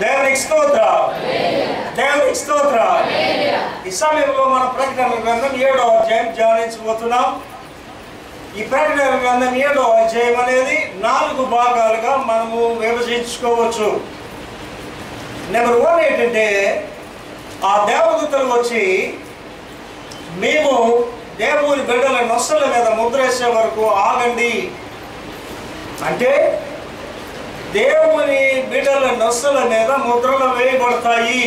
దేవునికి స్తోత్ర దేవునికి స్తోత్ర ఈ సమయంలో మన ప్రకటన గ్రంథం ఏడో అధ్యాయం ధ్యానించబోతున్నాం ఈ ప్రకటన గ్రంథం ఏడో అధ్యాయం అనేది నాలుగు భాగాలుగా మనము విభజించుకోవచ్చు నెంబర్ వన్ ఏంటంటే ఆ దేవదూతలు వచ్చి మేము దేవుని బిడ్డల నొసల మీద ముద్రేసే వరకు ఆగండి అంటే దేవుని బిడ్డల నొసల మీద ముద్రలు వేయబడతాయి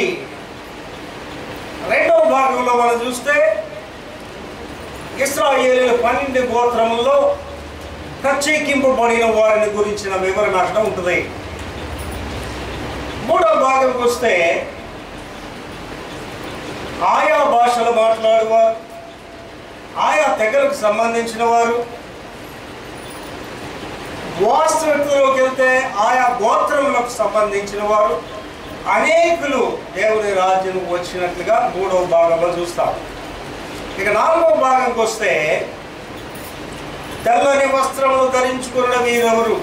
రెండవ భాగంలో మనం చూస్తే ఇస్రాయేలీల పన్నెండు గోత్రముల్లో ప్రత్యేకింపబడిన వారిని గురించిన వివరణ అక్కడ ఉంటుంది మూడవ భాగంకి వస్తే ఆయా భాషలు మాట్లాడేవారు ఆయా తెగలకు సంబంధించిన వారు వాస్తవికతలోకి వెళ్తే ఆయా గోత్రములకు సంబంధించిన వారు అనేకులు దేవుని రాజ్యం వచ్చినట్లుగా మూడవ భాగంలో చూస్తాం ఇక నాలుగవ భాగంకి వస్తే తెల్లని వస్త్రములు ధరించుకున్న వీరెవరు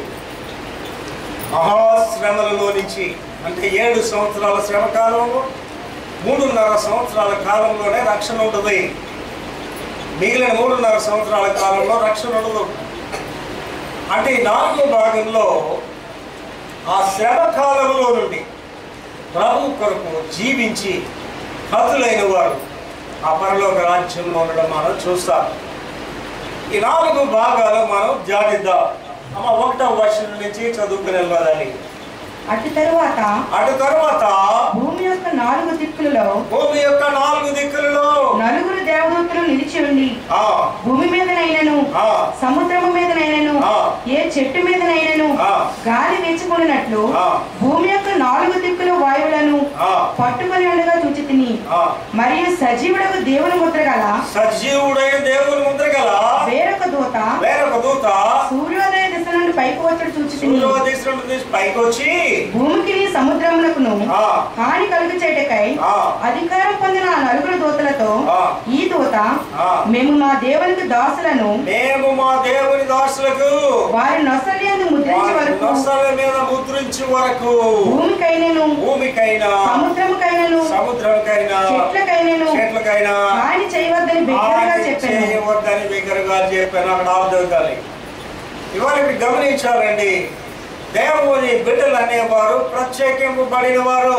మహాశ్రమలలో నుంచి అంటే ఏడు సంవత్సరాల శ్రమ కాలంలో మూడున్నర సంవత్సరాల కాలంలోనే రక్షణ ఉంటుంది మిగిలిన మూడున్నర సంవత్సరాల కాలంలో రక్షణ ఉండదు అంటే ఈ నాలుగో భాగంలో ఆ శ్రమ కాలంలో నుండి ప్రభు కొరకు జీవించి హతులైన వారు ఆ పరలోక రాజ్యంలో ఉండడం మనం చూస్తాం ఈ నాలుగు భాగాలు మనం ధ్యానిద్దాం అమ్మ ఒకటో వర్షం నుంచి చదువుకుని వెళ్ళాలని అటు తరువాత అటు తర్వాత భూమి యొక్క నాలుగు దిక్కులలో భూమి యొక్క నాలుగు దిక్కులలో నలుగురు దేవదూతలు నిలిచి ఉండి ఆ, భూమి మీదనైనను ఆ, సముద్రము మీదనైనను ఆ. ఏ చెట్టు మీదనైనను ఆ. గాలి వీచుకున్నట్లు ఆ. భూమి యొక్క నాలుగు దిక్కుల వాయువులను ఆ, పట్టుకొని ఉండగా చూచి తిని ఆ. మరియు సజీవుడకు దేవుని ముద్ర గల సజీవుడైన దేవుని ముద్ర గల వేరొక దూత వేరొక దూత సూర్యోదయ దిశ నుండి పైకి వచ్చి చూచి తిని సూర్యోదయం నుండి తీసి పైకి వచ్చి భూమికి సముద్రమునకును ఆ, హాని కలుగు చేయటకై ఆ. అధికారం పొందిన ఆ నలుగురు దూతలతో ఆ. ఈ దూత ఆ. మేము మా దేవునికి దాసులను మేము మా దేవుని దాసులకు వారి నొసలియందు ముద్రించి వారి వరకు నొసల మీద ముద్రించి వరకు భూమికైనను భూమికైనా సముద్రముకైనను సముద్రంకైనా చెట్లకైనను చెట్లకైనా హాని చేయవద్దని బిగ్గరగా హాని చెప్పాను చేయవద్దని బిగ్గరగా చెప్పాను అక్కడ ఆపుదవుతాలి ఇవాళ ఇక్కడ గమనించాలండి దేవుని బిడ్డలు అనేవారు ప్రత్యేకింపబడిన వారు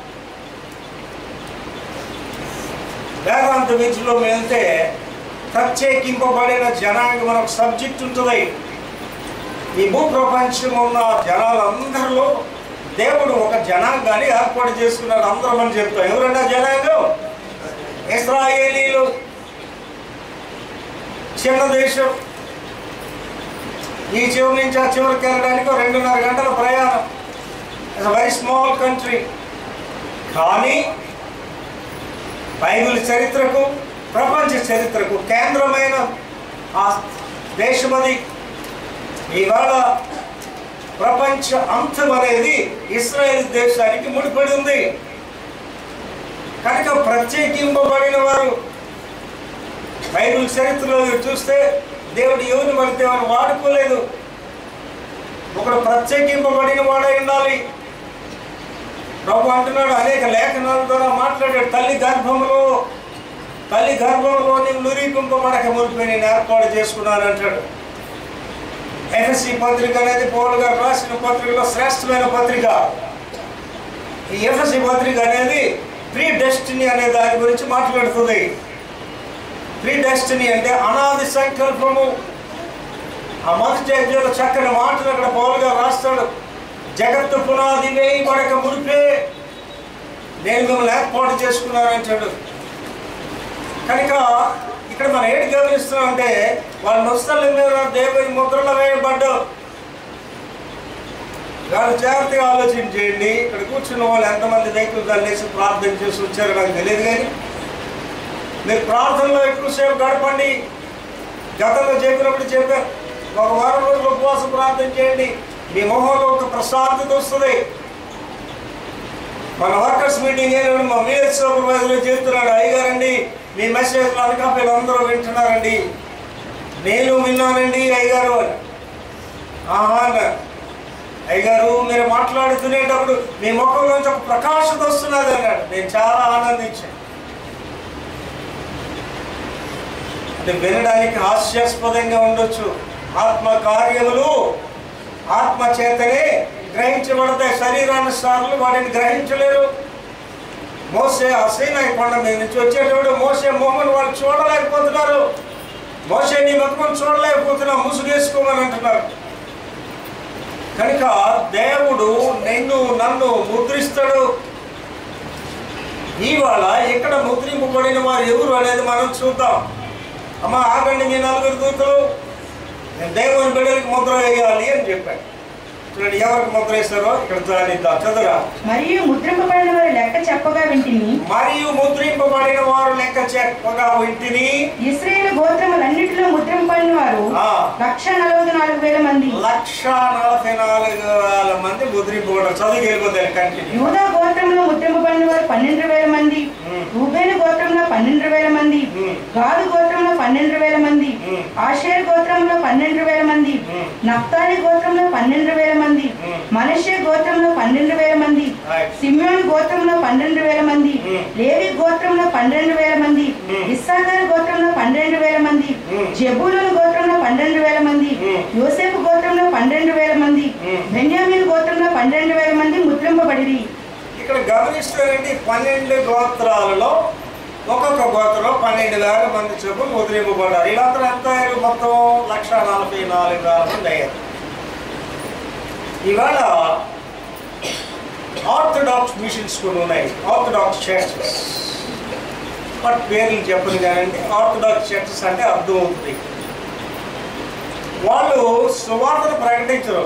వేదాంత విద్యలో వెళ్తే ప్రత్యేకింపబడిన జనాంగం అని ఒక సబ్జెక్ట్ ఉంటుంది ఈ భూప్రపంచం ఉన్న జనాలందరిలో దేవుడు ఒక జనాంగాన్ని ఏర్పాటు చేసుకున్నాడు అందరం అని చెప్తాం ఎవరన్నా జనాంగం ఇస్రాయేలీలు చిన్న దేశం ఈ చివరి నుంచి ఆ చివరికి వెళ్ళడానికి ఒక రెండున్నర గంటల ప్రయాణం వెరీ స్మాల్ కంట్రీ కానీ బైబిల్ చరిత్రకు ప్రపంచ చరిత్రకు కేంద్రమైన ఆ దేశమది ఇవాళ ప్రపంచ అంతం అనేది ఇస్రాయేల్ దేశానికి ముడిపడి ఉంది కనుక ప్రత్యేకింపబడిన వారు బైబిల్ చరిత్రలో మీరు చూస్తే దేవుడు ఎవరిని మన దేవుని వాడుకోలేదు ఒకడు ప్రత్యేకింపబడిన వాడై ఉండాలి ప్రభు అంటున్నాడు అనేక లేఖనాల ద్వారా మాట్లాడాడు తల్లి గర్భంలో తల్లి గర్భంలో నేను నిరూపింపబడక మునిపి నేను ఏర్పాటు చేసుకున్నాను అంటాడు ఎఫ్ఎస్సి పత్రిక అనేది పౌల్ గారు రాసిన పత్రికలో శ్రేష్టమైన పత్రిక ఈ ఎఫ్ఎస్సి పత్రిక అనేది ప్రీ డెస్టినీ అనే దాని గురించి మాట్లాడుతుంది ప్రీ డెస్టినీ అంటే అనాది సంకల్పము ఆ మొదటి అధ్యాయంలో చక్కని మాటలు అక్కడ పౌల్ గారు రాస్తాడు జగత్తు పునాది వేయబడక మునిపే నేను మిమ్మల్ని ఏర్పాటు చేసుకున్నాను అంటాడు కనుక ఇక్కడ మనం ఏంటి గమనిస్తున్నాం అంటే వాళ్ళ నొస్తల మీద దేవుని ముద్రలు వేయబడ్డారు వాళ్ళు జాగ్రత్తగా ఆలోచన చేయండి ఇక్కడ కూర్చున్న వాళ్ళు ఎంతమంది వెహికల్ తల్లేసి ప్రార్థన చేసి వచ్చారో నాకు తెలియదు కానీ మీరు ప్రార్థనలో ఎక్కువసేపు గడపండి గతంలో చెప్పినప్పుడు చెప్పారు ఒక వారం రోజులు ఉపవాసం ప్రార్థన చేయండి మీ మొహంలో ఒక ప్రశాంతత వస్తుంది మన వర్కర్స్ మీటింగ్ అయిన మా విలేజ్ సూపర్వైజర్ చెప్తున్నాడు అయ్యగారండి మీ మెసేజ్ అనకాపల్లి అందరూ వింటున్నారండి నేను విన్నానండి అయ్యగారు అని ఆహా అన్నారు అయ్యగారు మీరు మాట్లాడుతునేటప్పుడు మీ ముఖంలోంచి ఒక ప్రకాశత వస్తున్నది అన్నాడు నేను చాలా ఆనందించాను అంటే వినడానికి హాస్యాస్పదంగా ఉండొచ్చు ఆత్మ కార్యములు ఆత్మ చేతనే గ్రహించబడతాయి శరీరానుసారులు వాటిని గ్రహించలేరు మోసే అసైనాయి కొండ మీద నుంచి వచ్చేటప్పుడు మోసే మొహమ్మను వాళ్ళు చూడలేకపోతున్నారు మోసే నీ ముఖం చూడలేకపోతున్నావు ముసుగేసుకోమని అంటున్నారు కనుక దేవుడు నిన్ను నన్ను ముద్రిస్తాడు ఇవాళ ఇక్కడ ముద్రింపబడిన వారు ఎవరు అనేది మనం చూద్దాం అమ్మ ఆగండి మీ నలుగురు దూతలు నేను దేవుని బిడ్డలకి ముద్ర వేయాలి అని చెప్పాడు చూడండి ఎవరికి ముద్ర వేస్తారో ఇక్కడ చదివిద్దాం చదువురా మరియు ముద్రింపబడిన వారి లెక్క చెప్పగా వింటిని మరియు ముద్రింపబడిన వారు లెక్క చెప్పగా వింటిని ఇస్రాయేల్ గోత్రములన్నిటిలో ముద్రింపబడిన వారు ఆ. లక్ష నలభై నాలుగు వేల మంది లక్ష నలభై నాలుగు వేల మంది ముద్రింపబడ్డారు చదువు వెళ్ళిపోతారు కంటిన్యూ యూదా గోత్రంలో ముద్రింపబడిన వారు పన్నెండు వేల మంది ఉమ్. రూబేను గోత్రంలో పన్నెండు వేల మంది ఉమ్. గాదు గోత్రంలో పన్నెండు వేల మంది ఉమ్. ఆషేర్ గోత్రంలో పన్నెండు వేల మంది ఉమ్. నఫ్తాలి గోత్రంలో పన్నెండు వేల మంది ఉమ్. మనషే గోత్రంలో పన్నెండు వేల మంది Right. సిమ్యోన్ గోత్రంలో పన్నెండు వేల మంది ఉమ్. లేవి గోత్రంలో పన్నెండు వేల మంది ఉమ్. ఇస్సాకారు గోత్రంలో పన్నెండు వేల మంది ఉమ్. జబూలను గోత్రంలో పన్నెండు వేల మంది ఉమ్. యోసేపు గోత్రంలో పన్నెండు వేల మంది ఉమ్. బెన్యామీన్ గోత్రంలో పన్నెండు వేల మంది ముద్రింపబడిరి ఇక్కడ గమనిస్తారండి పన్నెండు గోత్రాలలో ఒక్కొక్క గోత్రంలో పన్నెండు వేల మంది చొప్పున ముద్రింపబడ్డారు వీళ్ళందరూ ఎంత అయ్యారు మొత్తం లక్ష నలభై నాలుగు వేల మంది అయ్యారు ఇవాళ ఆర్థడాక్స్ మిషన్స్ కూడా ఉన్నాయి ఆర్థడాక్స్ చర్చెస్ బట్ పేర్లు చెప్పను కానండి ఆర్థడాక్స్ చర్చెస్ అంటే అర్థం అవుతుంది వాళ్ళు సువార్తను ప్రకటించరు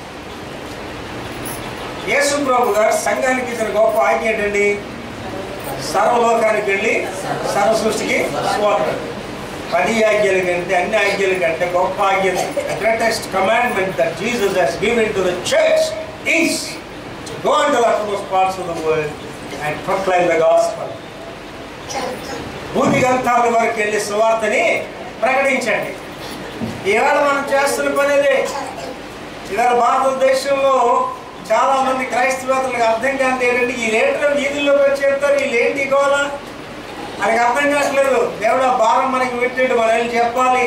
యేసు ప్రభు గారు సంఘానికి ఇచ్చిన గొప్ప ఆజ్ఞ ఏంటండి సర్వలోకానికి వెళ్ళి సర్వ సృష్టికి స్వార్థ పది ఆజ్ఞల కంటే అన్ని ఆజ్ఞల కంటే గొప్ప ఆజ్ఞ greatest commandment that Jesus has given to the church is to go into the uttermost parts of the world and proclaim the gospel భూమి గ్రంథాల వరకు వెళ్ళి సువార్తని ప్రకటించండి ఇవాళ మనం చేస్తున్న పని అదే ఇవాళ భారతదేశంలో చాలా మంది క్రైస్తవేతలకు అర్థం కాదు ఏంటంటే ఈ లీటర్ వీధుల్లోకి వచ్చి చెప్తారు వీళ్ళు ఏంటి గోల మనకి అర్థం కావట్లేదు దేవుడు ఆ భారం మనకి పెట్టాడు మనం వెళ్ళి చెప్పాలి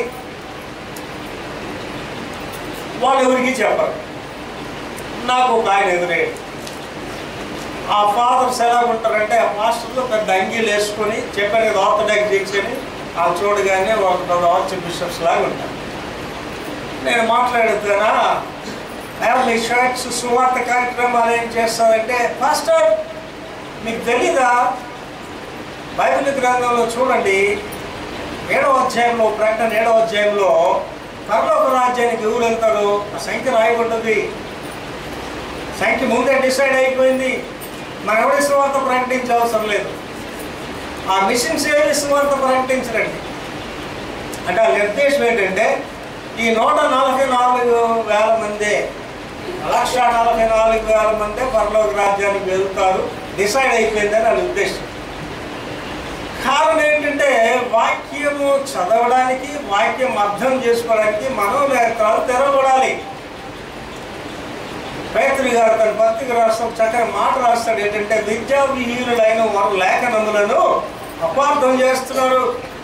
వాళ్ళు ఎవరికి చెప్పరు నాకు ఒక ఆయన ఎదురయ్యాడు ఆ ఫాదర్స్ ఎలా ఉంటారంటే ఆ మాస్టర్లో పెద్ద అంగీలు వేసుకొని చెప్పాను కదా ఆర్థడాక్స్ దీక్షని ఆ చూడగానే ఒక పెద్ద ఆర్చ్ బిషప్స్ లాగా ఉంటారు నేను మాట్లాడుతానా అయ్యా మీ షర్ట్స్ సువార్త కార్యక్రమాలు ఏం చేస్తారంటే మాస్టర్ మీకు తెలీదా బైబిల్ గ్రంథంలో చూడండి ఏడవ అధ్యాయంలో ప్రకటన ఏడవ అధ్యాయంలో పరలోక రాజ్యానికి ఎవరు వెళ్తారు ఆ సంఖ్య రాయబడ్డది సంఖ్య ముందే డిసైడ్ అయిపోయింది మనం ఎవరి సువార్త ప్రకటించే అవసరం లేదు ఆ మిషన్స్ ఏమి సువార్త ప్రకటించరండి అంటే ఆ నిర్దేశం ఏంటంటే ఈ నూట నలభై నాలుగు వేల మంది లక్ష నలభై నాలుగు వేల మంది పరలోక రాజ్యానికి వెళ్తారు డిసైడ్ అయిపోయిందని వాళ్ళ ఉద్దేశం కారణం ఏంటంటే వాక్యము చదవడానికి వాక్యం అర్థం చేసుకోవడానికి మనోనేత్రాలు తెరవబడాలి పేతురి గారు తన పత్రిక రాష్ట్రం చక్కని మాట రాస్తాడు ఏంటంటే విద్యా విహీనులైన వారు లేఖనములను అపార్థం చేస్తున్నారు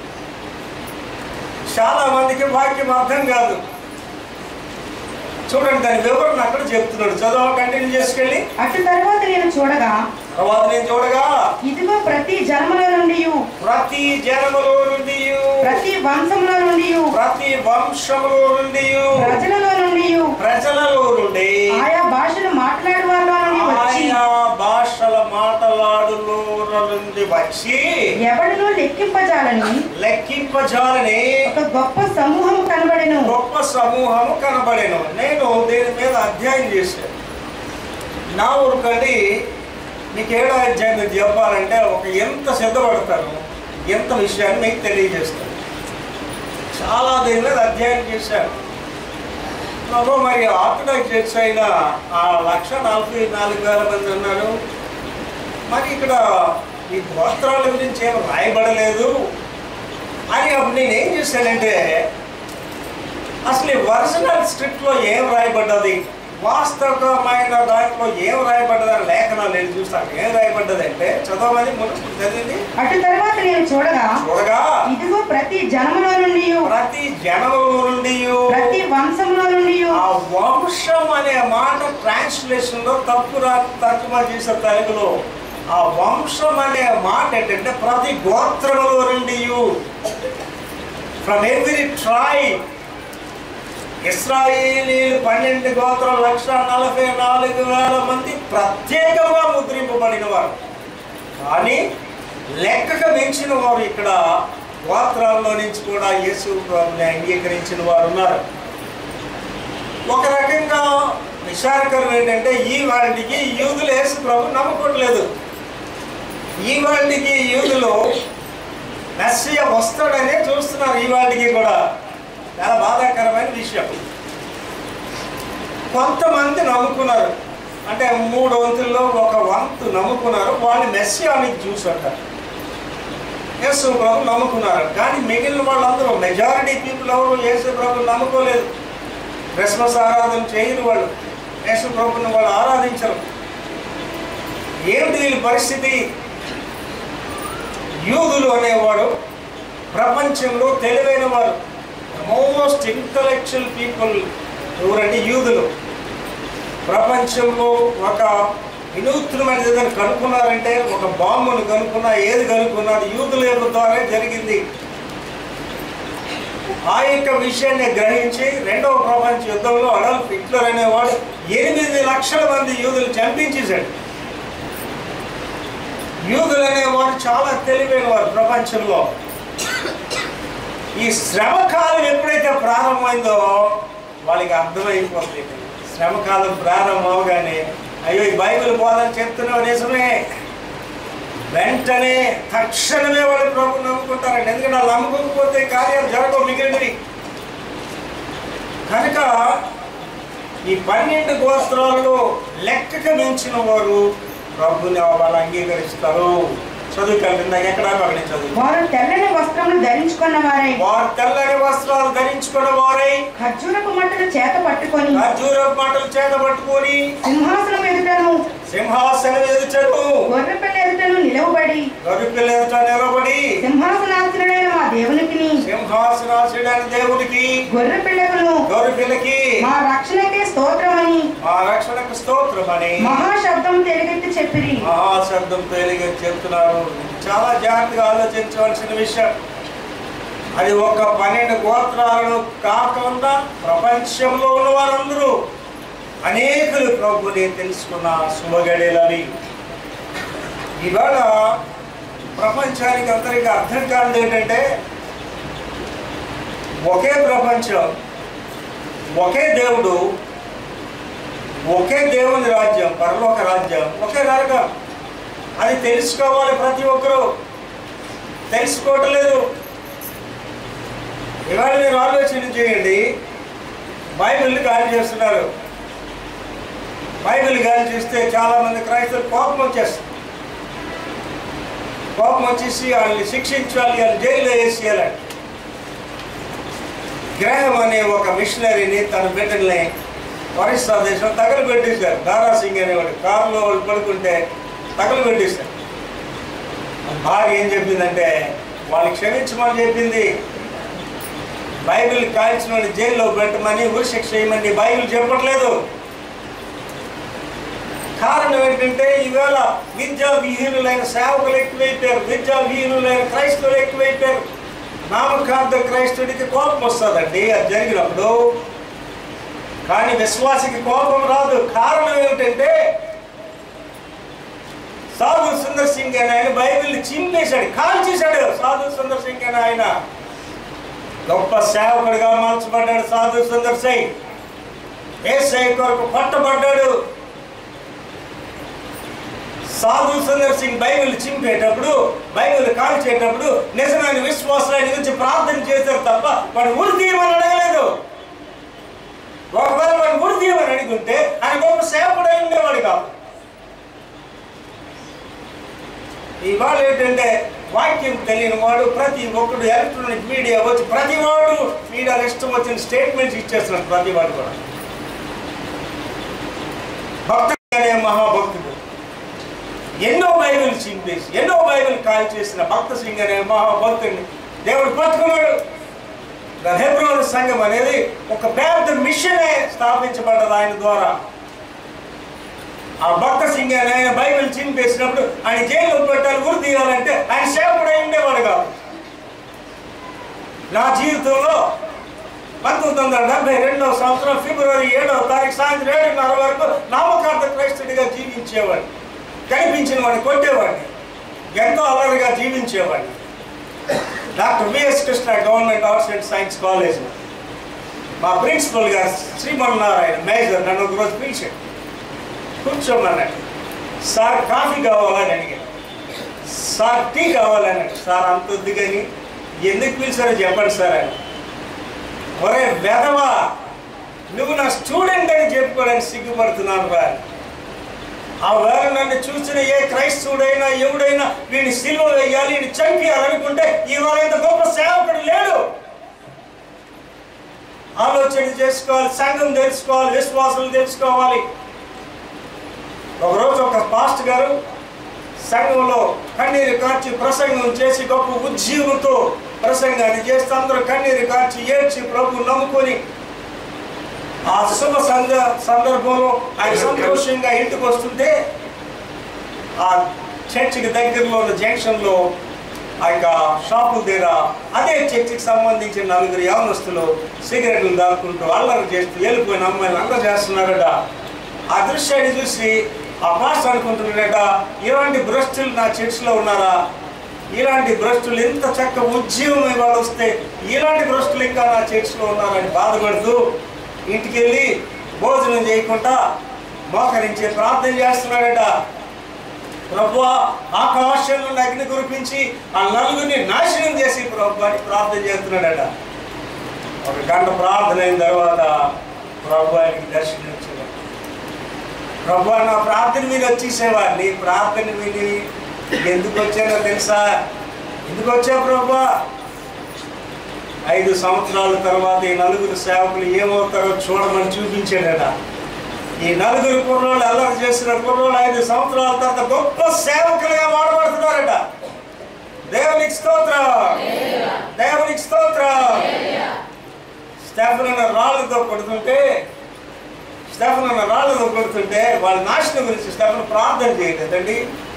చాలా మందికి వాక్యం అర్థం కాదు చూడండి దాని వివరణ అక్కడ చెప్తున్నాడు చదువు కంటిన్యూ చేసుకెళ్ళి అటు తర్వాత నేను చూడగా తర్వాత నేను చూడగా ఇదిగో ప్రతి జన్మలో నుండి ప్రతి జనములో నుండి ప్రతి వంశంలో నుండి ప్రతి వంశములో నుండి ప్రజలలో నుండి ప్రజలలో నుండి ఆయా భాషలు మాట్లాడే వాళ్ళ నుండి వచ్చి ఆయా భాషల మాటలాడు నుండి వచ్చి ఎవడను లెక్కింపజాలని లెక్కింపజాలని ఒక గొప్ప సమూహం కనబడెను గొప్ప సమూహము కనబడేను నేను దీని మీద అధ్యయనం చేశాను నా ఊరికండి మీకు ఏడో అధ్యాయం మీద చెప్పాలంటే ఒక ఎంత సిద్ధపడతాను ఎంత విషయాన్ని మీకు తెలియజేస్తాను చాలా దీని మీద అధ్యయనం చేశాను బాబు మరి ఆర్థడాక్స్ చర్చ్ అయిన ఆ లక్ష నలభై నాలుగు వేల మంది ఉన్నారు మరి ఇక్కడ ఈ గోత్రాల గురించి ఏం రాయబడలేదు అని అప్పుడు నేను ఏం చేశానంటే అసలు ఈ ఒరిజినల్ స్క్రిప్ట్లో ఏం రాయబడ్డది వాస్తవమైన దాంట్లో ఏం రాయబడ్డదని లేఖనాలు నేను చూస్తాను ఏం రాయబడ్డదంటే చదవమని ముందు చదివింది అటు తర్వాత నేను చూడగా చూడగా ఇదిగో ప్రతి జనములో నుండి ప్రతి జనముల నుండి ప్రతి వంశములో నుండి ఆ వంశం అనే మాట ట్రాన్స్లేషన్ లో తప్పు రా తర్జుమా చేసే తెలుగులో ఆ వంశం అనే మాట ఏంటంటే ప్రతి గోత్రములో నుండి ఫ్రమ్ ఎవ్రీ ట్రై ఇస్రాయేలీలు పన్నెండు గోత్రం లక్ష నలభై నాలుగు వేల మంది ప్రత్యేకంగా ముద్రింపబడిన వారు కానీ లెక్కకు మించిన వారు ఇక్కడ గోత్రాల్లో నుంచి కూడా యేసు ప్రభుని అంగీకరించిన వారు ఉన్నారు ఒక రకంగా విచారకరం ఏంటంటే ఈ వాళ్ళకి యూదులు యేసు ప్రభు నమ్మకూడలేదు ఈ వాళ్ళకి యూదులు మెస్సియ వస్తాడనే చూస్తున్నారు ఈ వాళ్ళకి కూడా చాలా బాధాకరమైన విషయం కొంతమంది నమ్ముకున్నారు అంటే మూడు వంతుల్లో ఒక వంతు నమ్ముకున్నారు వాళ్ళు మెస్సియానికి చూసారు యేసు ప్రభు నమ్ముకున్నారు కానీ మిగిలిన వాళ్ళందరూ మెజారిటీ పీపుల్ ఎవరు యేసు ప్రభు నమ్ముకోలేదు క్రిస్మస్ ఆరాధన చేయరు వాళ్ళు యేసు ప్రభుని వాళ్ళు ఆరాధించరు ఏమిటి వీళ్ళ పరిస్థితి యూదులు అనేవాడు ప్రపంచంలో తెలివైన వారు మోస్ట్ ఇంటలెక్చువల్ పీపుల్ ఎవరంటే యూదులు ప్రపంచంలో ఒక వినూత్నమైన ఏదైనా కనుక్కున్నారంటే ఒక బాంబును కనుక్కున్నా ఏది కనుక్కున్నా అది యూదుల యొక్క ద్వారా జరిగింది ఆ యొక్క విషయాన్ని గ్రహించి రెండవ ప్రపంచ యుద్ధంలో అడల్ఫ్ హిట్లర్ అనేవాడు ఎనిమిది లక్షల మంది యూదులు చంపించేశాడు యూదులు అనేవారు చాలా తెలివైన వారు ప్రపంచంలో ఈ శ్రమ కాలం ఎప్పుడైతే ప్రారంభమైందో వాళ్ళకి అర్థమైపోతుంది శ్రమ కాలం ప్రారంభం అవగానే అయ్యో ఈ బైబిల్ బోధన చెప్తున్నావు నిజమే వెంటనే తక్షణమే వాళ్ళు ప్రభు నమ్ముకుంటారండి ఎందుకంటే వాళ్ళు నమ్ముకోకపోతే కార్యాలు జరగవు మిగిలినవి కనుక ఈ పన్నెండు గోత్రాలలో లెక్కకు మించిన వారు ప్రభుని వాళ్ళు అంగీకరిస్తారు చదువుకెళ్ళి ఇందాక ఎక్కడ అక్కడ చదువు వారు తెల్లని వస్త్రములు ధరించుకున్న వారై వారు తెల్లని వస్త్రాలు ధరించుకున్న వారై ఖర్జూరపు మట్టలు చేత పట్టుకొని ఖర్జూర మాటలు చేత పట్టుకొని సింహాసనం ఎదుటను సింహాసనం ఎదుచను గొర్రెపిల్ల ఎదుటను నిలవబడి గరుపిల్ల ఎదుట నిలబడి సింహాసనాసనుడైన మా దేవునికి సింహాసనాసుడైన దేవుడికి గొర్రెపిల్లకును గొర్రెపిల్లకి మా రక్షణకే స్తోత్రమని మా రక్షణకు స్తోత్రమని మహాశబ్దం తెలిగెత్తి చెప్పిరి మహాశబ్దం తేలిగా చెప్తున్నారు చాలా జాగ్రత్తగా ఆలోచించవలసిన విషయం అది ఒక పన్నెండు గోత్రాలను కాకుండా ప్రపంచంలో ఉన్న వారందరూ అనేకులు ప్రభుని తెలుసుకున్న శుభగడిలవి ఇవాళ ప్రపంచానికి అందరికీ అర్థం కానిది ఏంటంటే ఒకే ప్రపంచం ఒకే దేవుడు ఒకే దేవుని రాజ్యం పరలోక రాజ్యం ఒకే నరకం అది తెలుసుకోవాలి ప్రతి ఒక్కరూ తెలుసుకోవటం లేదు ఇవాళ మీరు ఆలోచన చేయండి బైబిల్ గాలి చేస్తున్నారు బైబిల్ గాలి చేస్తే చాలా మంది క్రైస్తవులు కోపం వచ్చేస్తుంది కోపం వచ్చేసి వాళ్ళని శిక్షించాలి వాళ్ళని జైల్లో వేసేయాలండి గ్రహం అనే ఒక మిషనరీని తన బిడ్డల్ని ఒరిస్సా దేశం తగలు పెట్టేశారు దారా సింగ్ అనేవాడు కారులో వాళ్ళు పడుకుంటే తగలు పెట్టేశారు భార్య ఏం చెప్పిందంటే వాళ్ళు క్షమించమని చెప్పింది బైబిల్ కాల్చిన వాడిని జైల్లో పెట్టమని ఉరిశిక్ష చేయమని బైబిల్ చెప్పట్లేదు కారణం ఏంటంటే ఈవేళ విద్యా విహీనులైన సేవకులు ఎక్కువైపోయారు విద్యా విహీనులైన క్రైస్తవులు ఎక్కువైపోయారు నామకార్థ క్రైస్తవుడికి కోపం వస్తుందండి అది జరిగినప్పుడు కానీ విశ్వాసికి కోపం రాదు కారణం ఏమిటంటే సాధు సుందర్ సింగ్ అని ఆయన బైబిల్ని చింపేశాడు కాల్చేశాడు సాధు సుందర్ సింగ్ అని ఆయన గొప్ప సేవకుడిగా మార్చబడ్డాడు సాధు సుందర్ సింగ్ ఏసై కొరకు పట్టబడ్డాడు సాధు సుందర్ సింగ్ బైబిల్ చింపేటప్పుడు బైబిల్ కాల్చేటప్పుడు నిజమైన విశ్వాసం ఆయన గురించి ప్రార్థన చేశారు తప్ప వాడు ఉరి తీయమని అడగలేదు ఒకవేళ వాడు ఉరి తీయమని అడుగుంటే ఆయన గొప్ప సేవకుడు అయి ఉండేవాడు కాదు ఇవాళ ఏంటంటే వాక్యం తెలియని వాడు ప్రతి ఒక్కడు ఎలక్ట్రానిక్ మీడియా వచ్చి ప్రతి వాడు మీడియాలో ఇష్టం వచ్చిన స్టేట్మెంట్స్ ఇచ్చేస్తున్నాడు ప్రతి వాడు కూడా భక్తుడు అనే మహాభక్తుడు ఎన్నో బైబిల్ చింపేసి ఎన్నో బైబిల్ కాల్ చేసిన భక్త సింగ్ అనే మహాభక్తుడిని దేవుడు పట్టుకున్నాడు హెబ్రోన్ సంఘం అనేది ఒక పెద్ద మిషనే స్థాపించబడ్డది ఆయన ద్వారా ఆ భక్త సింగ్ అని ఆయన బైబిల్ చింపేసినప్పుడు ఆయన జైల్లో పెట్టాలి గురి తీయాలంటే ఆయన సేవకుడై ఉండేవాడు కాదు నా జీవితంలో పంతొమ్మిది వందల డెబ్బై రెండవ సంవత్సరం ఫిబ్రవరి ఏడవ తారీఖు సాయంత్రం ఏడున్నర వరకు నామకార్థ క్రైస్తుడిగా జీవించేవాడిని కనిపించిన వాడిని కొట్టేవాడిని ఎంతో అలరిగా జీవించేవాడిని doctor VS Krishna government arts and science college మా ప్రిన్సిపల్ గారు శ్రీమన్నారాయణ మేజర్ నన్ను ఒకరోజు పిలిచాడు కూర్చోమన్నాడు సార్ కాఫీ కావాలని అడిగాడు సార్ టీ కావాలని సార్ అంత వద్దు కానీ ఎందుకు పిలిచారో చెప్పండి సార్ అని ఒరే వెధవా నువ్వు నా స్టూడెంట్ అని చెప్పుకోవడానికి సిగ్గుపడుతున్నాను రా ఆ వేళ నన్ను చూసిన ఏ క్రైస్తవుడైనా ఎవడైనా వీడిని సిలువ వేయాలి వీడిని చంపేయాలనుకుంటే ఇవాళ ఇంత గొప్ప సేవకుడు లేడు ఆలోచన చేసుకోవాలి సంఘం తెలుసుకోవాలి విశ్వాసాలు తెలుసుకోవాలి ఒకరోజు ఒక పాస్ట్ గారు సంఘంలో కన్నీరు కార్చి ప్రసంగం చేసి గొప్ప ఉజ్జీవంతో ప్రసంగాన్ని చేస్తే అందరూ కన్నీరు కార్చి ఏడ్చి ప్రభు నమ్ముకొని ఆ శుభ సంద సందర్భంలో ఆయన సంతోషంగా ఇంటికి వస్తుంటే ఆ చర్చికి దగ్గరలో ఉన్న జంక్షన్లో ఆ యొక్క షాపు దగ్గర అదే చర్చికి సంబంధించిన నలుగురు యవనస్తులు సిగరెట్లు దాక్కుంటూ అల్లరి చేస్తూ వెళ్ళిపోయిన అమ్మాయిలు అల్లరి చేస్తున్నారట ఆ దృశ్యాన్ని చూసి ఆ పాస్ అనుకుంటున్నాడట ఇలాంటి భ్రష్టులు నా చర్చిలో ఉన్నారా ఇలాంటి భ్రష్టులు ఎంత చక్క ఉద్యమం ఇవాళ వస్తే ఇలాంటి భ్రష్టులు ఇంకా నా చర్చిలో ఉన్నారని బాధపడుతూ ఇంటికి వెళ్ళి భోజనం చేయకుండా మోకరించి ప్రార్థన చేస్తున్నాడట ప్రభు ఆకాశం నుండి అగ్ని కురిపించి ఆ నలుగురిని నాశనం చేసి ప్రభు అని ప్రార్థన చేస్తున్నాడట ఒక గంట ప్రార్థన అయిన తర్వాత ప్రభు ఆయనకి దర్శనం ఇచ్చాడు ప్రభు నా ప్రార్థన మీద వచ్చేసేవా నీ ప్రార్థన విని ఎందుకు వచ్చానో తెలుసా ఎందుకు వచ్చా ప్రభు ఐదు సంవత్సరాల తర్వాత ఈ నలుగురు సేవకులు ఏమవుతారో చూడమని చూపించాడట ఈ నలుగురు కుర్రోళ్ళు అల్లరి చేసిన కుర్రోళ్ళు ఐదు సంవత్సరాల తర్వాత గొప్ప సేవకులుగా వాడబడుతున్నారట దేవునికి స్తోత్రం దేవునికి స్తోత్రం స్టెఫన్ అన్న రాళ్ళతో కొడుతుంటే స్టెఫన్ అన్న రాళ్ళతో కొడుతుంటే వాళ్ళ నాశనం గురించి స్టెఫన్ ప్రార్థన చేయలేదండి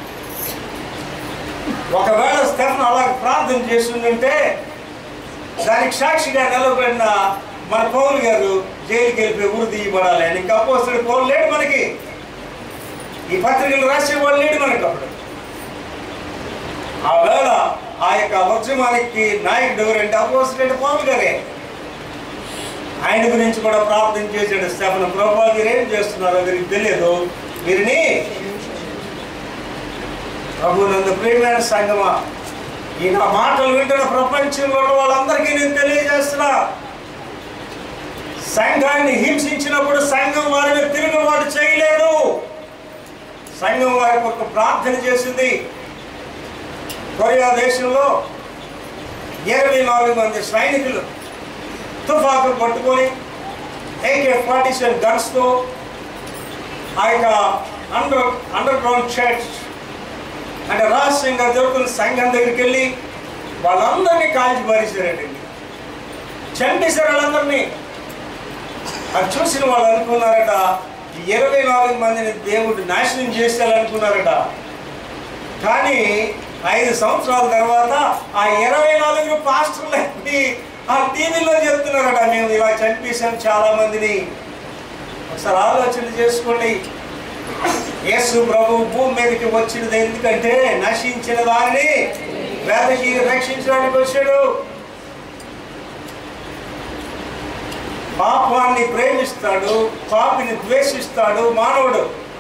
ఒకవేళ స్టెఫన్ అలా ప్రార్థన చేస్తుందంటే దానికి సాక్షిగా నిలబడిన మన పౌలు గారు జైలుకి వెళ్ళిపోయి ఊరు తీయబడాలి అని ఇంకా అపోస్తుడు పౌలు లేడు మనకి ఈ పత్రికలు రాసేవాడు లేడు మనకి అప్పుడు ఆ వేళ ఆ యొక్క ఉద్యమానికి నాయకుడు ఎవరంటే అపోస్తుడు పౌలు గారే ఆయన గురించి కూడా ప్రార్థన చేశాడు స్టెఫన్ ప్రభా మీరు ఏం చేస్తున్నారో వీరికి తెలియదు వీరిని ప్రభు నందు ప్రియమైన సంగమా ఈ నా మాటలు వింటున్న ప్రపంచంలో ఉన్న వాళ్ళందరికీ నేను తెలియజేస్తున్నా సంఘాన్ని హింసించినప్పుడు సంఘం వారిని తిరుగుబాటు చేయలేదు సంఘం వారికి ఒక ప్రార్థన చేసింది కొరియా దేశంలో ఇరవై నాలుగు మంది సైనికులు తుఫాకులు పట్టుకొని ఏకే ఫార్టీ సెవెన్ గన్స్తో ఆ యొక్క అండర్ అండర్ గ్రౌండ్ చర్చ్ అంటే రహస్యంగా దొరుకుతున్న సంఘం దగ్గరికి వెళ్ళి వాళ్ళందరినీ కాల్చి పారేశారండి చంపేశారు వాళ్ళందరినీ అది చూసిన వాళ్ళు అనుకున్నారట ఈ ఇరవై నాలుగు మందిని దేవుడు నాశనం చేసేయాలనుకున్నారట కానీ ఐదు సంవత్సరాల తర్వాత ఆ ఇరవై నాలుగు పాస్టర్లు ఎక్కి ఆ టీవీలో చెప్తున్నారట మేము ఇలా చంపేశాం చాలా మందిని ఒకసారి ఆలోచన చేసుకోండి యేసు ప్రభు భూమి మీదకి వచ్చినది ఎందుకంటే నశించిన వారిని వేదకి రక్షించడానికి వచ్చాడు పాపాన్ని ప్రేమిస్తాడు పాపిని ద్వేషిస్తాడు మానవుడు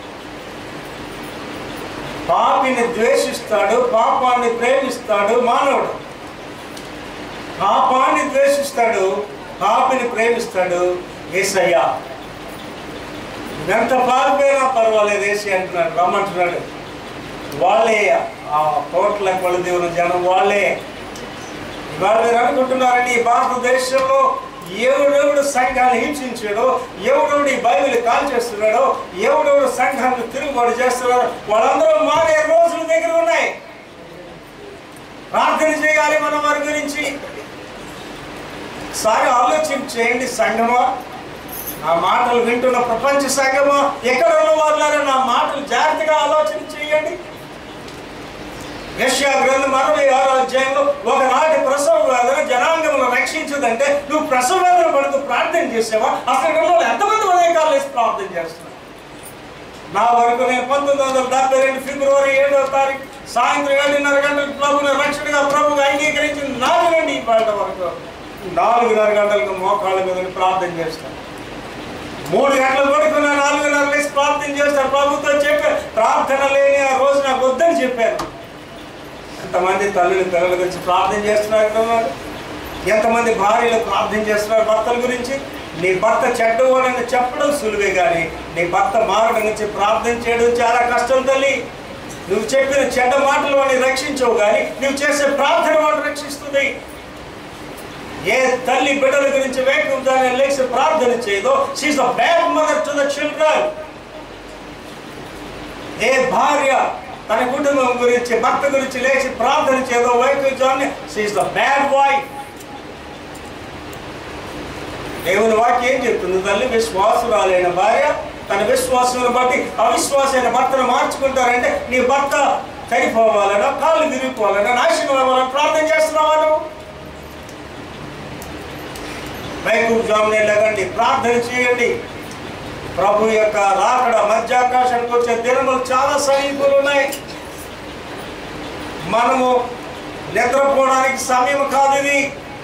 పాపిని ద్వేషిస్తాడు పాపాన్ని ప్రేమిస్తాడు మానవుడు పాపాన్ని ద్వేషిస్తాడు పాపిని ప్రేమిస్తాడు ఏసయ్య ఎంత పారిపోయినా పర్వాలేదు ఏసీ అంటున్నాడు రమ్మంటున్నాడు వాళ్ళే ఆ కోట్ల కొలది ఉన్న జనం వాళ్ళే ఇవాళ మీరు అనుకుంటున్నారండి ఈ భారతదేశంలో ఎవడెవడు సంఘాన్ని హింసించాడో ఎవడెవడు ఈ బైబిల్ కాల్ చేస్తున్నాడో ఎవడెవడు సంఘాన్ని తిరుగుబాటు చేస్తున్నాడో వాళ్ళందరూ మారే రోజుల దగ్గర ఉన్నాయి ప్రార్థన చేయాలి మనం వారి గురించి ఒకసారి ఆలోచన చేయండి సంఘమా నా మాటలు వింటున్న ప్రపంచ సంఘమా ఎక్కడ ఉన్న వాళ్ళారో నా మాటలు జాగ్రత్తగా ఆలోచన చేయండి యశ్యా గ్రంథం అరవై ఆరో అధ్యాయంలో ఒకనాటి ప్రసవ వేదన జనాంగమును రక్షించదంటే నువ్వు ప్రసవ వేదన పడుతూ ప్రార్థన చేసావా అసలు గ్రంథంలో ఎంతమంది ఉదయకాలు వేసి ప్రార్థన చేస్తున్నావు నా వరకు నేను పంతొమ్మిది వందల డెబ్బై రెండు ఫిబ్రవరి ఏడవ తారీఖు సాయంత్రం ఏడున్నర గంటలకు ప్రభుని రక్షణగా ప్రభుగా అంగీకరించి నాలుగు నుండి ఇవాళ వరకు నాలుగున్నర గంటలకు మోకాళ్ళ మీద ఉండి ప్రార్థన చేస్తాను మూడు గంటలు పడుకున్న నాలుగున్నర లేసి ప్రార్థన చేస్తారు ప్రభుత్వం చెప్పారు ప్రార్థన లేని ఆ రోజు నాకు వద్దని చెప్పారు ఎంతమంది తల్లులు పిల్లల గురించి ప్రార్థన చేస్తున్నారు ఇక్కడ ఉన్నారు? ఎంతమంది భార్యలు ప్రార్థన చేస్తున్నారు భర్తల గురించి నీ భర్త చెడ్డవాడని చెప్పడం సులువే కానీ నీ భర్త మారడం గురించి ప్రార్థన చేయడం చాలా కష్టం తల్లి నువ్వు చెప్పిన చెడ్డ మాటలు వాడిని రక్షించవు కానీ నువ్వు చేసే ప్రార్థన వాడిని రక్షిస్తుంది ఏ తల్లి బిడ్డల గురించి వేకుంటానే లేచి ప్రార్థన చేయదో she's the bad mother to the children ఏ భార్య తన కుటుంబం గురించి భర్త గురించి లేచి ప్రార్థన చేయదో వైకుంఠాన్ని షీస్ ద బ్యాడ్ వైఫ్ దేవుని వాక్యం ఏం చెప్తుంది తల్లి విశ్వాసురాలైన భార్య తన విశ్వాసం బట్టి అవిశ్వాసైన భర్తను మార్చుకుంటారంటే నీ భర్త చనిపోవాలనో కాళ్ళు విరిగిపోవాలనో నాశనం అవ్వాలని ప్రార్థన చేస్తున్నావా నువ్వు వైకుంఠాన్ని లెగండి ప్రార్థన చేయండి ప్రభు యొక్క రాకడ మధ్యాకాశానికి వచ్చే దినములు చాలా సమీపంలో ఉన్నాయి మనము నిద్రపోవడానికి సమయం కాదు ఇది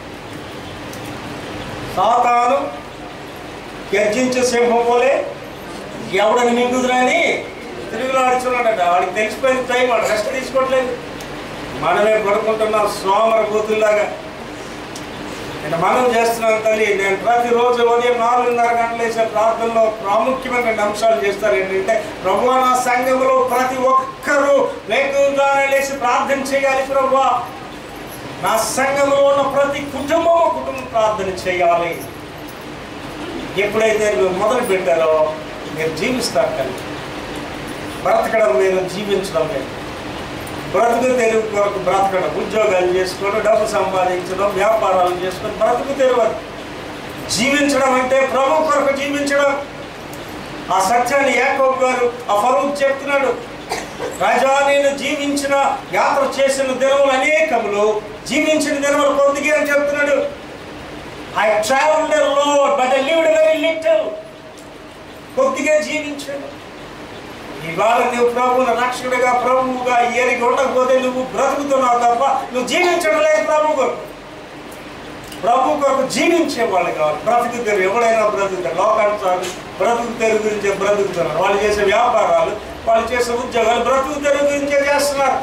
సాతాను గర్జించే సింహం పోలే ఎవడని మింగుదురని తిరుగులాడుచున్నాడట వాడికి తెలిసిపోయిన టైం వాడు రెస్ట్ తీసుకోవట్లేదు మనమే పడుకుంటున్నాం సోమర కూతుల్లాగా నేను మనం చేస్తున్నాను తల్లి నేను ప్రతిరోజు ఉదయం నాలుగున్నర గంటలు వేసే ప్రార్థనలో ప్రాముఖ్యమైన రెండు అంశాలు చేస్తారు ఏంటంటే ప్రభు నా సంఘంలో ప్రతి ఒక్కరూ లేకుండా లేచి ప్రార్థన చేయాలి ప్రభు నా సంఘంలో ఉన్న ప్రతి కుటుంబం కుటుంబం ప్రార్థన చేయాలి ఎప్పుడైతే మీరు మొదలు పెట్టారో మీరు జీవిస్తారు తల్లి బ్రతకడం లేదు జీవించడం లేదు బ్రతుకు తెరువు కొరకు బ్రతకడం ఉద్యోగాలు చేసుకోవడం డబ్బు సంపాదించడం వ్యాపారాలు చేసుకొని బ్రతుకు తెరవదు జీవించడం అంటే ప్రభు కొరకు జీవించడం ఆ సత్యాన్ని యాకోబ్ గారు ఆ ఫరూక్ చెప్తున్నాడు రాజా నేను జీవించిన యాత్ర చేసిన దినములు అనేకములు జీవించిన దినములు కొద్దిగా అని చెప్తున్నాడు I travelled lot but I lived very little కొద్దిగా జీవించాడు ఇవాళ నువ్వు ప్రభువుని రక్షకుడిగా ప్రభువుగా ఏరికి ఉండకపోతే నువ్వు బ్రతుకుతున్నావు తప్ప నువ్వు జీవించడం లేదు ప్రభు కొరకు ప్రభు కొరకు జీవించే వాళ్ళు కావాలి బ్రతుకు తెరు ఎవడైనా బ్రతుకుతారు లోకానుసారం బ్రతుకు తెరు గురించే బ్రతుకుతున్నారు వాళ్ళు చేసే వ్యాపారాలు వాళ్ళు చేసే ఉద్యోగాలు బ్రతుకు తెరు గురించే చేస్తున్నారు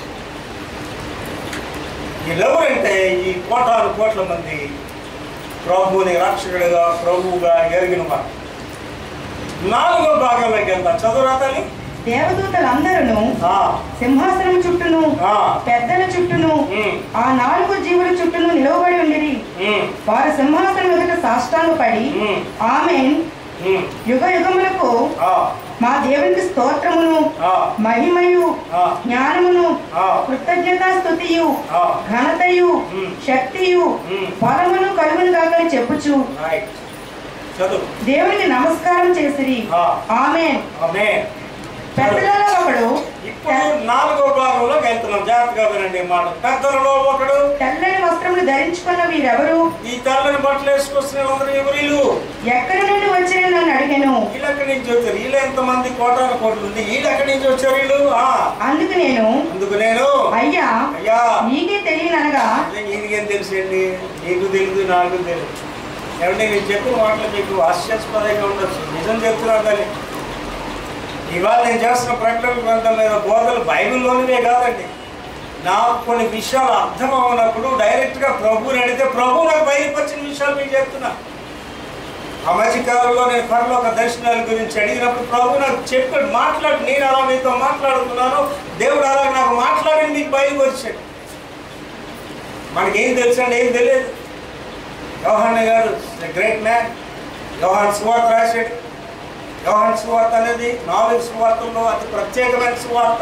వీళ్ళెవరంటే ఈ కోటాను కోట్ల మంది ప్రభువుని రక్షకుడిగా ప్రభువుగా ఎరిగిన వారు నాలుగో భాగంలోకి వెళ్తాం చదువురా తల్లి దేవదూతలందరూ ఆ, సింహాసనం చుట్టూను ఆ, పెద్దల చుట్టూను ఉమ్, ఆ నాలుగు జీవుల చుట్టూను నిలవబడి ఉండిరి ఉమ్, వారు సింహాసనం ఎదుట సాష్టాంగపడి ఉమ్, ఆమె ఉమ్, యుగ యుగములకు ఆ, మా దేవునికి స్తోత్రమును ఆ, మహిమయు ఆ, జ్ఞానమును ఆ, కృతజ్ఞతా స్థుతియు ఆ. ఘనతయు ఉమ్. శక్తియు ఉమ్. బలమును కలుగును కాకని చెప్పుచు రైట్. చదువు దేవునికి నమస్కారం చేసిరి ఆ. ఆమె ఆమె పెద్దలలో ఒకడు ఇప్పుడు నాలుగో భాగంలో వెళ్తున్నాం జాగ్రత్తగా వినండి ఈ మాట పెద్దలలో ఒకడు తెల్లని వస్త్రములు ధరించుకున్న వీరెవరు ఈ తెల్లని బట్టలు వేసుకొస్తున్న వాళ్ళందరూ ఎవరు వీళ్ళు ఎక్కడి నుండి వచ్చిన నన్ను అడిగాను వీళ్ళు ఎక్కడి నుంచి వచ్చారు వీళ్ళు ఎంతమంది కోటాను కోట్లు ఉంది వీళ్ళు ఎక్కడి నుంచి వచ్చారు వీళ్ళు ఆ, అందుకు నేను అందుకు నేను అయ్యా అయ్యా నీకే తెలియననగా ఈయనకేం తెలుసండి నీకు తెలియదు నాకు తెలియదు ఏమంటే నేను చెప్పిన మాటలు మీకు హాస్యాస్పదంగా ఉండొచ్చు నిజం చెప్తున్నాను తల్లి ఇవాళ నేను చేస్తున్న ప్రకటన గ్రంథం మీద బోధలు బైబిల్లోనివే కాదండి నాకు కొన్ని విషయాలు అర్థం అవునప్పుడు డైరెక్ట్గా ప్రభువుని అడిగితే ప్రభు నాకు బయలుపరిచిన విషయాలు మీకు చెప్తున్నా ఆ మధ్యకాలంలో నేను పరలోక దర్శనాల గురించి అడిగినప్పుడు ప్రభు నాకు చెప్పాడు మాట్లాడు నేను అలా మీతో మాట్లాడుతున్నాను దేవుడు అలా నాకు మాట్లాడి మీకు బయలుపరిచాడు మనకేం తెలుసు అండి ఏం తెలియదు యోహాన్ గారు గ్రేట్ మ్యాన్ యోహాన్ సువార్త రాశాడు యోహాన్ సువార్త అనేది నాలుగు సువార్తల్లో అతి ప్రత్యేకమైన సువార్త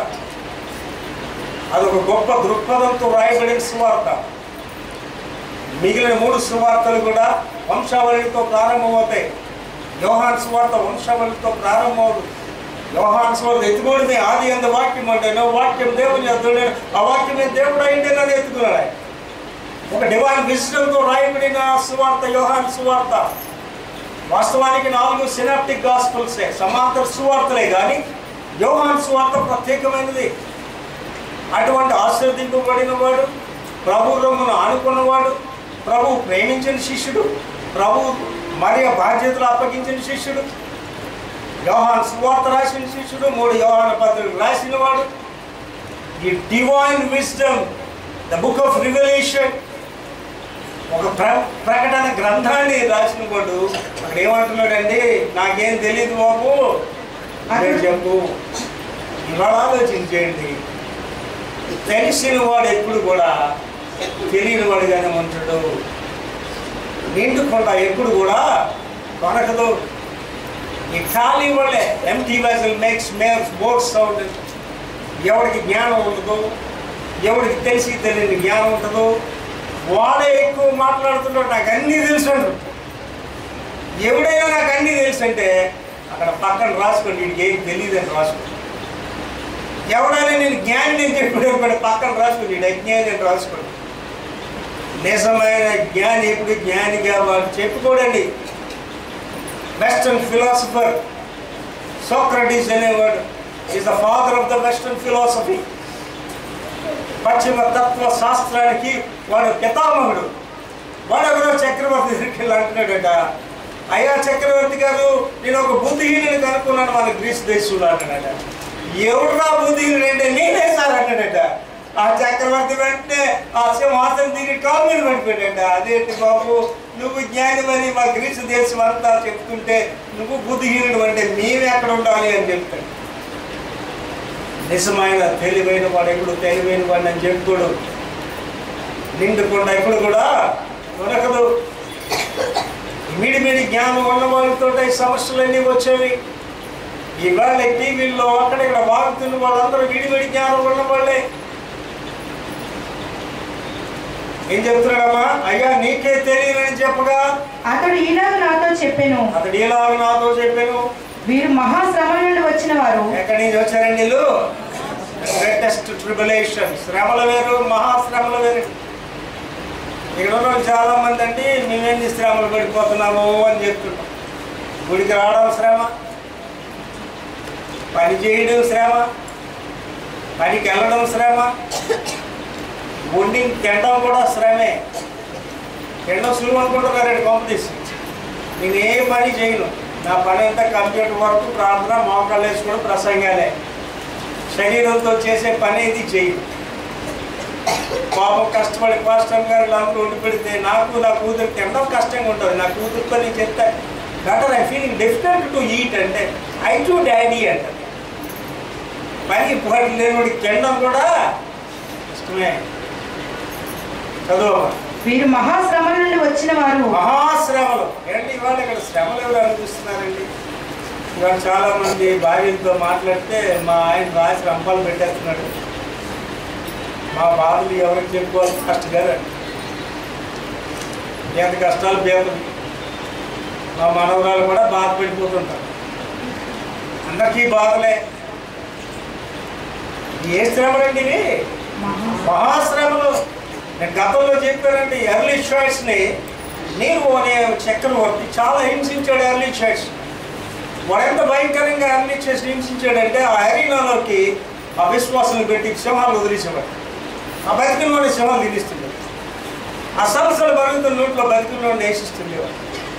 అదొక గొప్ప దృక్పథంతో రాయబడిన సువార్త మిగిలిన మూడు సువార్తలు కూడా వంశావళితో ప్రారంభమవుతాయి యోహాన్ సువార్త వంశావళితో ప్రారంభమవుతుంది యోహాన్ సువార్త ఎత్తుకోవడమే ఆది ఎంత వాక్యం అంటే వాక్యం దేవుని ఎత్తుకోలేడు ఆ వాక్యమే దేవుడు అయిందేనని ఎత్తుకున్నాడు ఆయన. ఒక డివైన్ విజడంతో రాయబడిన సువార్త యోహాన్ సువార్త వాస్తవానికి నాలుగు సినాప్టిక్ గాస్పుల్సే సమాంతర సువార్తలే కానీ యోహాన్ సువార్త ప్రత్యేకమైనది అటువంటి ఆశీర్దింపబడిన వాడు ప్రభు రొమ్మును ఆనుకున్నవాడు ప్రభు ప్రేమించిన శిష్యుడు ప్రభు మరియ బాధ్యతలు అప్పగించిన శిష్యుడు యోహాన్ సువార్త రాసిన శిష్యుడు మూడు యోహాన పత్రికలు రాసిన వాడు ఈ divine wisdom the book of revolution ఒక ప్ర ప్రకటన గ్రంథాన్ని రాసిన వాడు అక్కడ ఏమంటున్నాడండి నాకేం తెలియదు బాబు నేను చెప్పు ఇవాళ ఆలోచించేయండి తెలిసిన వాడు ఎప్పుడు కూడా తెలియని వాడుగానే ఉంటాడు నిండుకుండా ఎప్పుడు కూడా కొనకదు ఈ ఖాళీ వాళ్ళే empty vessel makes makes more sound ఎవరికి జ్ఞానం ఉండదు ఎవరికి తెలిసి తెలియని జ్ఞానం ఉంటుందో వాడే ఎక్కువ మాట్లాడుతున్నాడు నాకు అన్నీ తెలుసు అంటాడు. ఎవడైనా నాకు అన్నీ తెలుసు అంటే అక్కడ పక్కన రాసుకోండి వీడికి ఏం తెలియదు అని రాసుకోండి ఎవడైనా నేను జ్ఞాని నేను చెప్పాడు పక్కన రాసుకోండి వీడు అజ్ఞాని అని రాసుకోండి నిజమైన జ్ఞాని ఎప్పుడు జ్ఞానిగా వాడు చెప్పుకోడండి వెస్టర్న్ ఫిలాసఫర్ సోక్రటీస్ అనేవాడు is the father of the western philosophy పశ్చిమ తత్వ శాస్త్రానికి వాడు పితామహుడు వాడు ఎవరో చక్రవర్తి దగ్గరికి వెళ్ళి అంటున్నాడట అయ్యా చక్రవర్తి గారు నేను ఒక బుద్ధిహీనుని కనుక్కున్నాను మన గ్రీస్ దేశంలో అంటున్నాడట ఎవడురా బుద్ధిహీనుడు అంటే నేనే సార్ అన్నాడట ఆ చక్రవర్తి వెంటనే ఆ సింహాసనం దిగి కాలు మీద పడిపోయాడట అదేంటి బాబు నువ్వు జ్ఞానివని మా గ్రీసు దేశం అంతా చెప్తుంటే నువ్వు బుద్ధిహీనుడు అంటే మేము ఎక్కడ ఉండాలి అని చెప్తాడు నిజమైన తెలివైన వాడు ఎప్పుడు తెలివైన వాడిని అని చెప్పుకోడు నిండుకుండా ఎప్పుడు కూడా దొరకదు మిడిమిడి జ్ఞానం ఉన్న వాళ్ళతో ఈ సమస్యలన్నీ వచ్చేవి ఇవాళ టీవీల్లో అక్కడ ఇక్కడ వాగుతున్న వాళ్ళందరూ విడివిడి జ్ఞానం ఉన్న వాళ్ళే ఏం చెప్తున్నాడమ్మా అయ్యా నీకే తెలియదని చెప్పగా అతడు ఈనాడు నాతో చెప్పాను అతడు ఇలా నాతో చెప్పాను వీరు మహాశ్రమ నుండి వచ్చిన వారు ఎక్కడి నుంచి వచ్చారండి వీళ్ళు గ్రేటెస్ట్ ట్రిబులేషన్ శ్రమల వేరు మహాశ్రమల వేరు ఇక్కడ ఉన్న వాళ్ళు చాలా మంది అండి మేమేంది శ్రమలు పడిపోతున్నాము అని చెప్తున్నాం గుడికి రావడం శ్రమ పని చేయడం శ్రమ పనికి వెళ్ళడం శ్రమ వండి తినడం కూడా శ్రమే తినడం సులువు అనుకుంటున్నారండి కాంపిటీషన్ నేను ఏ పని చేయను నా పని అంతా కంప్యూటర్ వరకు ప్రార్థన మోకాళ్ళు వేసుకోవడం ప్రసంగాలే శరీరంతో చేసే పని ఇది చేయను పాపం కష్టపడి పాస్టర్ గారు అందరూ వండి పెడితే నాకు నా కూతురు తినడం కష్టంగా ఉంటుంది నా కూతురుతో నేను చెప్తా doctor I feeling difficult to eat అంటే ఐ టు డాడీ అంట పని పాటు లేనివాడికి తినడం కూడా ఇష్టమే చదువు వీరు మహాశ్రమ నుండి వచ్చిన వారు మహాశ్రమలు ఏంటి ఇవాళ ఇక్కడ శ్రమలు ఎవరు అనిపిస్తున్నారండి ఇవాళ చాలా మంది భార్యలతో మాట్లాడితే మా ఆయన రాసి రంపాలు పెట్టేస్తున్నాడు మా బాధలు ఎవరికి చెప్పుకోవాలి కష్ట గారు ఎంత కష్టాలు పేదలు మా మనవరాలు కూడా బాధపడిపోతుంటారు అందరికీ బాధలే ఏ శ్రమలండి ఇవి మహా మహాశ్రమలు నేను గతంలో చెప్పానండి ఎర్లీ షాట్స్ని నీరు అనే చక్రవర్తి చాలా హింసించాడు ఎర్లీ షాట్స్ వాడు ఎంత భయంకరంగా ఎర్లీ షాట్స్ హింసించాడంటే ఆ అరీనాలోకి ఆ విశ్వాసం పెట్టి సింహాలు వదిలేసేవాడు ఆ బతికిలోని సింహాలు తినిస్తుండే ఆ సంస్థలు బతుకుతున్న నోట్లో బతికిలో నేసిస్తుండేవాడు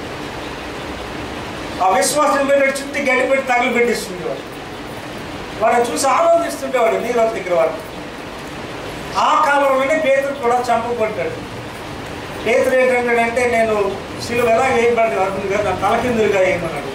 ఆ విశ్వాసం పెట్టి చుట్టూ గడ్డి పెట్టి తగిలి పెట్టిస్తుండేవాడు వాడిని చూసి ఆనందిస్తుండేవాడు నీరు దగ్గర వాడు ఆ కాలంలోనే పేతురు కూడా చంపబడ్డాడు పేతురు ఏంటంటే నేను శిలువ ఎలా వేయబడి అర్థం కదా తలకిందులుగా వేయమన్నాడు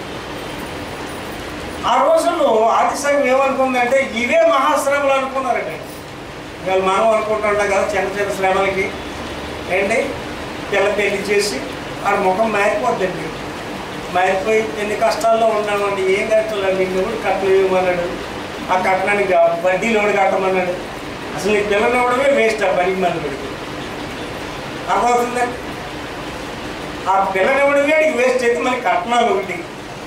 ఆ రోజుల్లో ఆది సంఘం ఏమనుకుందంటే ఇవే మహాశ్రమలు అనుకున్నారట ఇవాళ మనం అనుకుంటుంటాం కదా చిన్న చిన్న శ్రమలకి ఏంటి పిల్ల పెళ్లి చేసి ఆడ ముఖం మారిపోద్దండి మారిపోయి ఎన్ని కష్టాల్లో ఉన్నామండి ఏం కట్టాలండి ఎవడు కట్టలు ఇవ్వమన్నాడు ఆ కట్టడానికి గా- వడ్డీలు ఎవడు కట్టమన్నాడు అసలు నీ పిల్లలు ఇవ్వడమే వేస్ట్ ఆ పనికి మనకి అర్థమవుతుందండి ఆ పిల్లని ఇవ్వడమే అడిగి వేస్ట్ అయితే మనకి కట్నాలు ఒకటి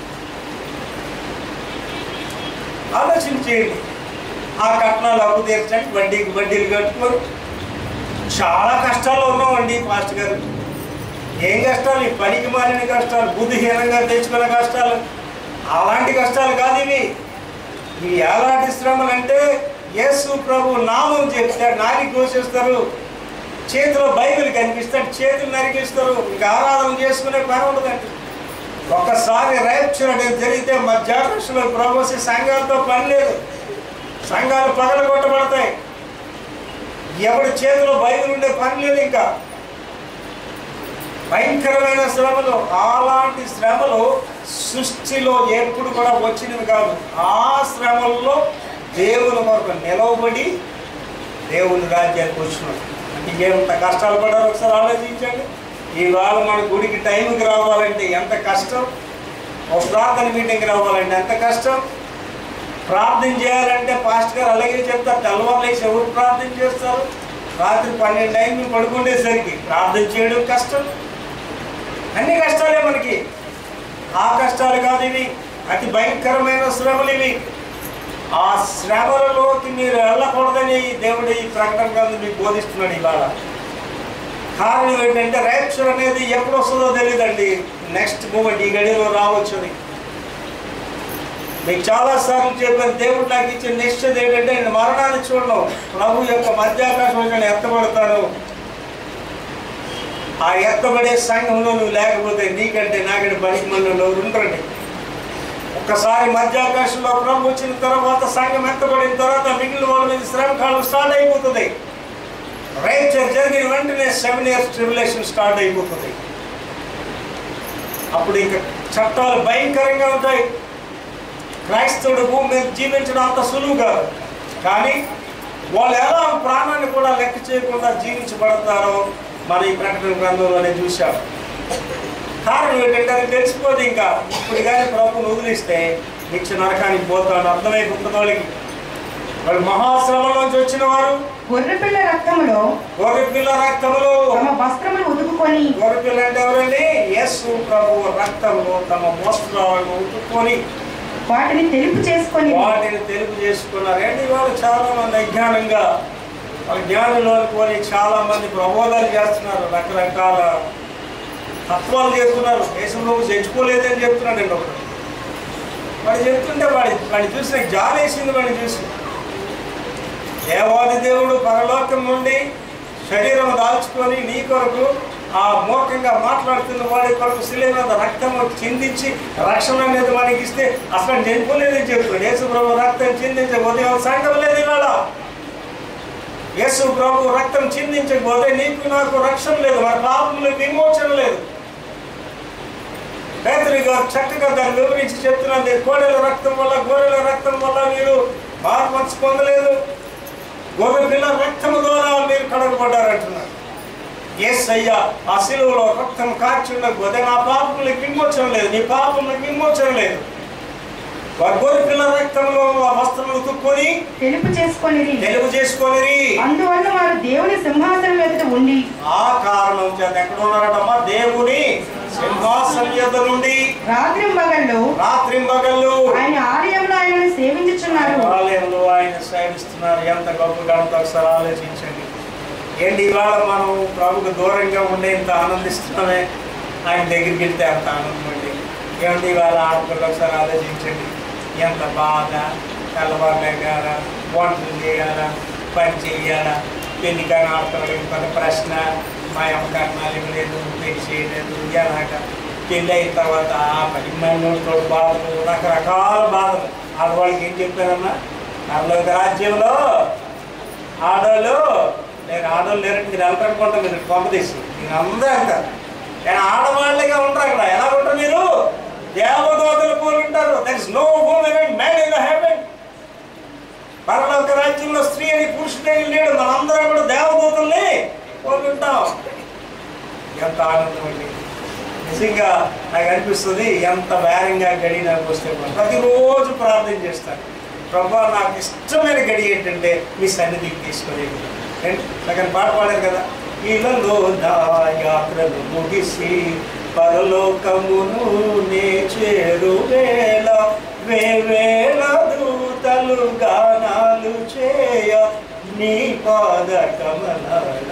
ఆలోచన చేయండి ఆ కట్నాలు అప్పు తీర్చడానికి వడ్డీకి వడ్డీలు కట్టుకోరు చాలా కష్టాల్లో ఉన్నామండి పాస్ట్ గారు ఏం కష్టాలు ఈ పనికి మాలిన కష్టాలు బుద్ధిహీనంగా తెచ్చుకున్న కష్టాలు అలాంటి కష్టాలు కాదు ఇవి ఈ ఎలాంటి శ్రమలు అంటే యేసు ప్రభు నామం చెప్తాడు నాకి ఘోషిస్తారు చేతిలో బైబిల్ కనిపిస్తాడు చేతులు నరికిస్తారు ఇంకా ఆరాధన చేసుకునే పని ఉండదండి ఒక్కసారి రైప్చర్ అనేది జరిగితే మధ్యాహ్నంలో ప్రభోసి సంఘాలతో పని లేదు సంఘాలు పగలగొట్టబడతాయి ఎవరి చేతిలో బైబిల్ ఉండే పని లేదు ఇంకా భయంకరమైన శ్రమలు అలాంటి శ్రమలు సృష్టిలో ఎప్పుడు కూడా వచ్చినవి కాదు ఆ శ్రమల్లో దేవుని కొరకు నిలవబడి దేవుని రాజ్యానికి వచ్చినాడు అంటే ఎంత కష్టాలు పడారో ఒకసారి ఆలోచించండి ఇవాళ మన గుడికి టైంకి రావాలంటే ఎంత కష్టం ఒక ప్రార్థన మీటింగ్కి రావాలంటే ఎంత కష్టం ప్రార్థన చేయాలంటే పాస్ట్ గారు అలాగే చెప్తారు తెల్లవారులేసి ఎవరు ప్రార్థన చేస్తారు రాత్రి పన్నెండు అయింది పడుకునేసరికి ప్రార్థన చేయడం కష్టం అన్ని కష్టాలే మనకి ఆ కష్టాలు కాదు ఇవి అతి భయంకరమైన శ్రమలు ఇవి ఆ శ్రమలలోకి మీరు వెళ్ళకూడదని దేవుడు ఈ ప్రకటన గ్రంథం మీకు బోధిస్తున్నాడు ఇవాళ కారణం ఏంటంటే రేప్చర్ అనేది ఎప్పుడు వస్తుందో తెలియదండి నెక్స్ట్ మూమెంట్ ఈ గడిలో రావచ్చు అది మీకు చాలా సార్లు చెప్పాను దేవుడు నాకు ఇచ్చిన నిశ్చయం ఏంటంటే నేను మరణాన్ని చూడను ప్రభు యొక్క మధ్యాకాశం నేను ఎత్తబడతాను ఆ ఎత్తబడే సంఘంలో నువ్వు లేకపోతే నీకంటే నాకంటే పనికి మనలో ఉండరండి ఒక్కసారి మధ్యాకాశంలో ప్రభు వచ్చిన తర్వాత సంఘం ఎత్తబడిన తర్వాత మిగిలిన వాళ్ళ మీద శ్రమ కాలం స్టార్ట్ అయిపోతుంది రైచర్ జరిగిన వెంటనే సెవెన్ ఇయర్స్ ట్రిబులేషన్ స్టార్ట్ అయిపోతుంది అప్పుడు ఇంకా చట్టాలు భయంకరంగా ఉంటాయి క్రైస్తవుడు భూమి మీద జీవించడం అంత సులువు కాదు కానీ వాళ్ళు ఎలా ప్రాణాన్ని కూడా లెక్క చేయకుండా జీవించబడతారో మన ఈ ప్రకటన గ్రంథంలోనే చూశాం కారణం ఏంటంటే అది తెలిసిపోదు ఇంకా ఇప్పుడు కానీ ప్రభుని వదిలిస్తే నిత్య నరకానికి పోతాను అర్థమైపోతున్న వాళ్ళకి వాళ్ళు మహాశ్రమంలోంచి వచ్చిన వారు గొర్రెపిల్ల రక్తములో గొర్రె పిల్ల రక్తములు తమ వస్త్రములు ఉతుకుకొని గొర్రె పిల్ల అంటే ఎవరండి యేసు ప్రభు రక్తంలో తమ వస్త్రాలను ఉతుక్కొని వాటిని తెలుపు చేసుకొని వాటిని తెలుగు చేసుకున్నారు ఏంటి వాళ్ళు చాలా మంది అజ్ఞానంగా వాళ్ళ జ్ఞానంలో అనుకొని చాలా మంది ప్రబోధాలు చేస్తున్నారు రకరకాల తత్వాలు చేస్తున్నారు దేశంలో చచ్చిపోలేదని చెప్తున్నాడు అండి ఒకడు వాడు చెప్తుంటే వాడి వాడిని చూసి నాకు జాలేసింది వాడిని చూసి దేవాది దేవుడు పరలోకం నుండి శరీరం దాల్చుకొని నీ కొరకు ఆ మూర్ఖంగా మాట్లాడుతున్న వాడి కొరకు శిలే మీద రక్తం చిందించి రక్షణ అనేది మనకి ఇస్తే అసలు చనిపోలేదని చెప్తున్నాడు యేసు ప్రభు రక్తం చిందించకపోతే ఎవరు సంఘం లేదు ఇవాళ యేసు ప్రభు రక్తం చిందించకపోతే నీకు నాకు రక్షణ లేదు మన పాపములకు విమోచన లేదు పేదరి గారు చక్కగా దాన్ని వివరించి చెప్తున్నది కోడెల రక్తం వల్ల గొర్రెల రక్తం వల్ల మీరు మార్మర్చి పొందలేదు గొర్రె పిల్ల రక్తము ద్వారా మీరు కడగబడ్డారంటున్నారు ఎస్ అయ్యా ఆ శిలువలో రక్తం కార్చి ఉండకపోతే నా పాపములకు విమోచన లేదు నీ పాపములకు విమోచన లేదు వారి గొర్రె పిల్ల రక్తంలో ఆ వస్త్రం ఉతుక్కొని తెలుపు చేసుకొని తెలుగు చేసుకొని అందువల్ల వారు దేవుని సింహాసనం ఎదుట ఉండి ఆ కారణం చేత ఎక్కడ ఉన్నారటమ్మా దేవుని సింహాసనం ఎదురు నుండి రాత్రి మగళ్ళు రాత్రింబగళ్ళు ఆయన ఆలయంలో ఆయనను సేవించుచున్నారు ఆలయంలో ఆయన సేవిస్తున్నారు ఎంత గొప్ప గణత ఒకసారి ఆలోచించండి ఏంటి ఇవాళ మనం ప్రభుకు దూరంగా ఉండే ఇంత ఆనందిస్తున్నామే ఆయన దగ్గరికి వెళ్తే అంత ఆనందం అండి ఏమంటే ఇవాళ ఆడపిల్ల ఒకసారి ఆలోచించండి ఎంత బాధ తెల్లవారులేగాల వంటలు చేయాలా పని చేయాలా పెళ్లి కానీ ఆడపిల్లలకి పెద్ద ప్రశ్న మా అమ్మ కట్నాలు ఇవ్వలేదు పెళ్లి చేయలేదు ఎలాగా పెళ్ళి అయిన తర్వాత ఆ పది మంది బాధలు రకరకాల బాధలు ఆడవాళ్ళకి ఏం చెప్పారన్నా పరలోక రాజ్యంలో ఆడవాళ్ళు నేను ఆడవాళ్ళు లేరంటే మీరు వెళ్ళకనుకుంటాం మీరు పంపదీసి మీరు అందరూ అంటారు కానీ ఆడవాళ్ళగా ఉంటారు అక్కడ ఎలా ఉంటారు మీరు దేవదూతలు పోలి ఉంటారు there is no women and man in the heaven పరలోక రాజ్యంలో స్త్రీ అని పురుషుడని లేడు మనందరం కూడా దేవదూతల్ని పోలి ఉంటాం ఎంత ఆనందం అండి నిజంగా నాకు అనిపిస్తుంది ఎంత వేరంగా గడి నాకు వస్తే కూడా ప్రతిరోజు ప్రార్థన చేస్తాను ప్రభా నాకు ఇష్టమైన గడి ఏంటంటే మీ సన్నిధికి తీసుకొని నాకు పాట పాడారు కదా ఇళ్ళలో నా యాత్రలు ముగిసి పరలోకమును నే చేరు వేళ వేవేల దూతలు గానాలు చేయ నీ పాద కమలాల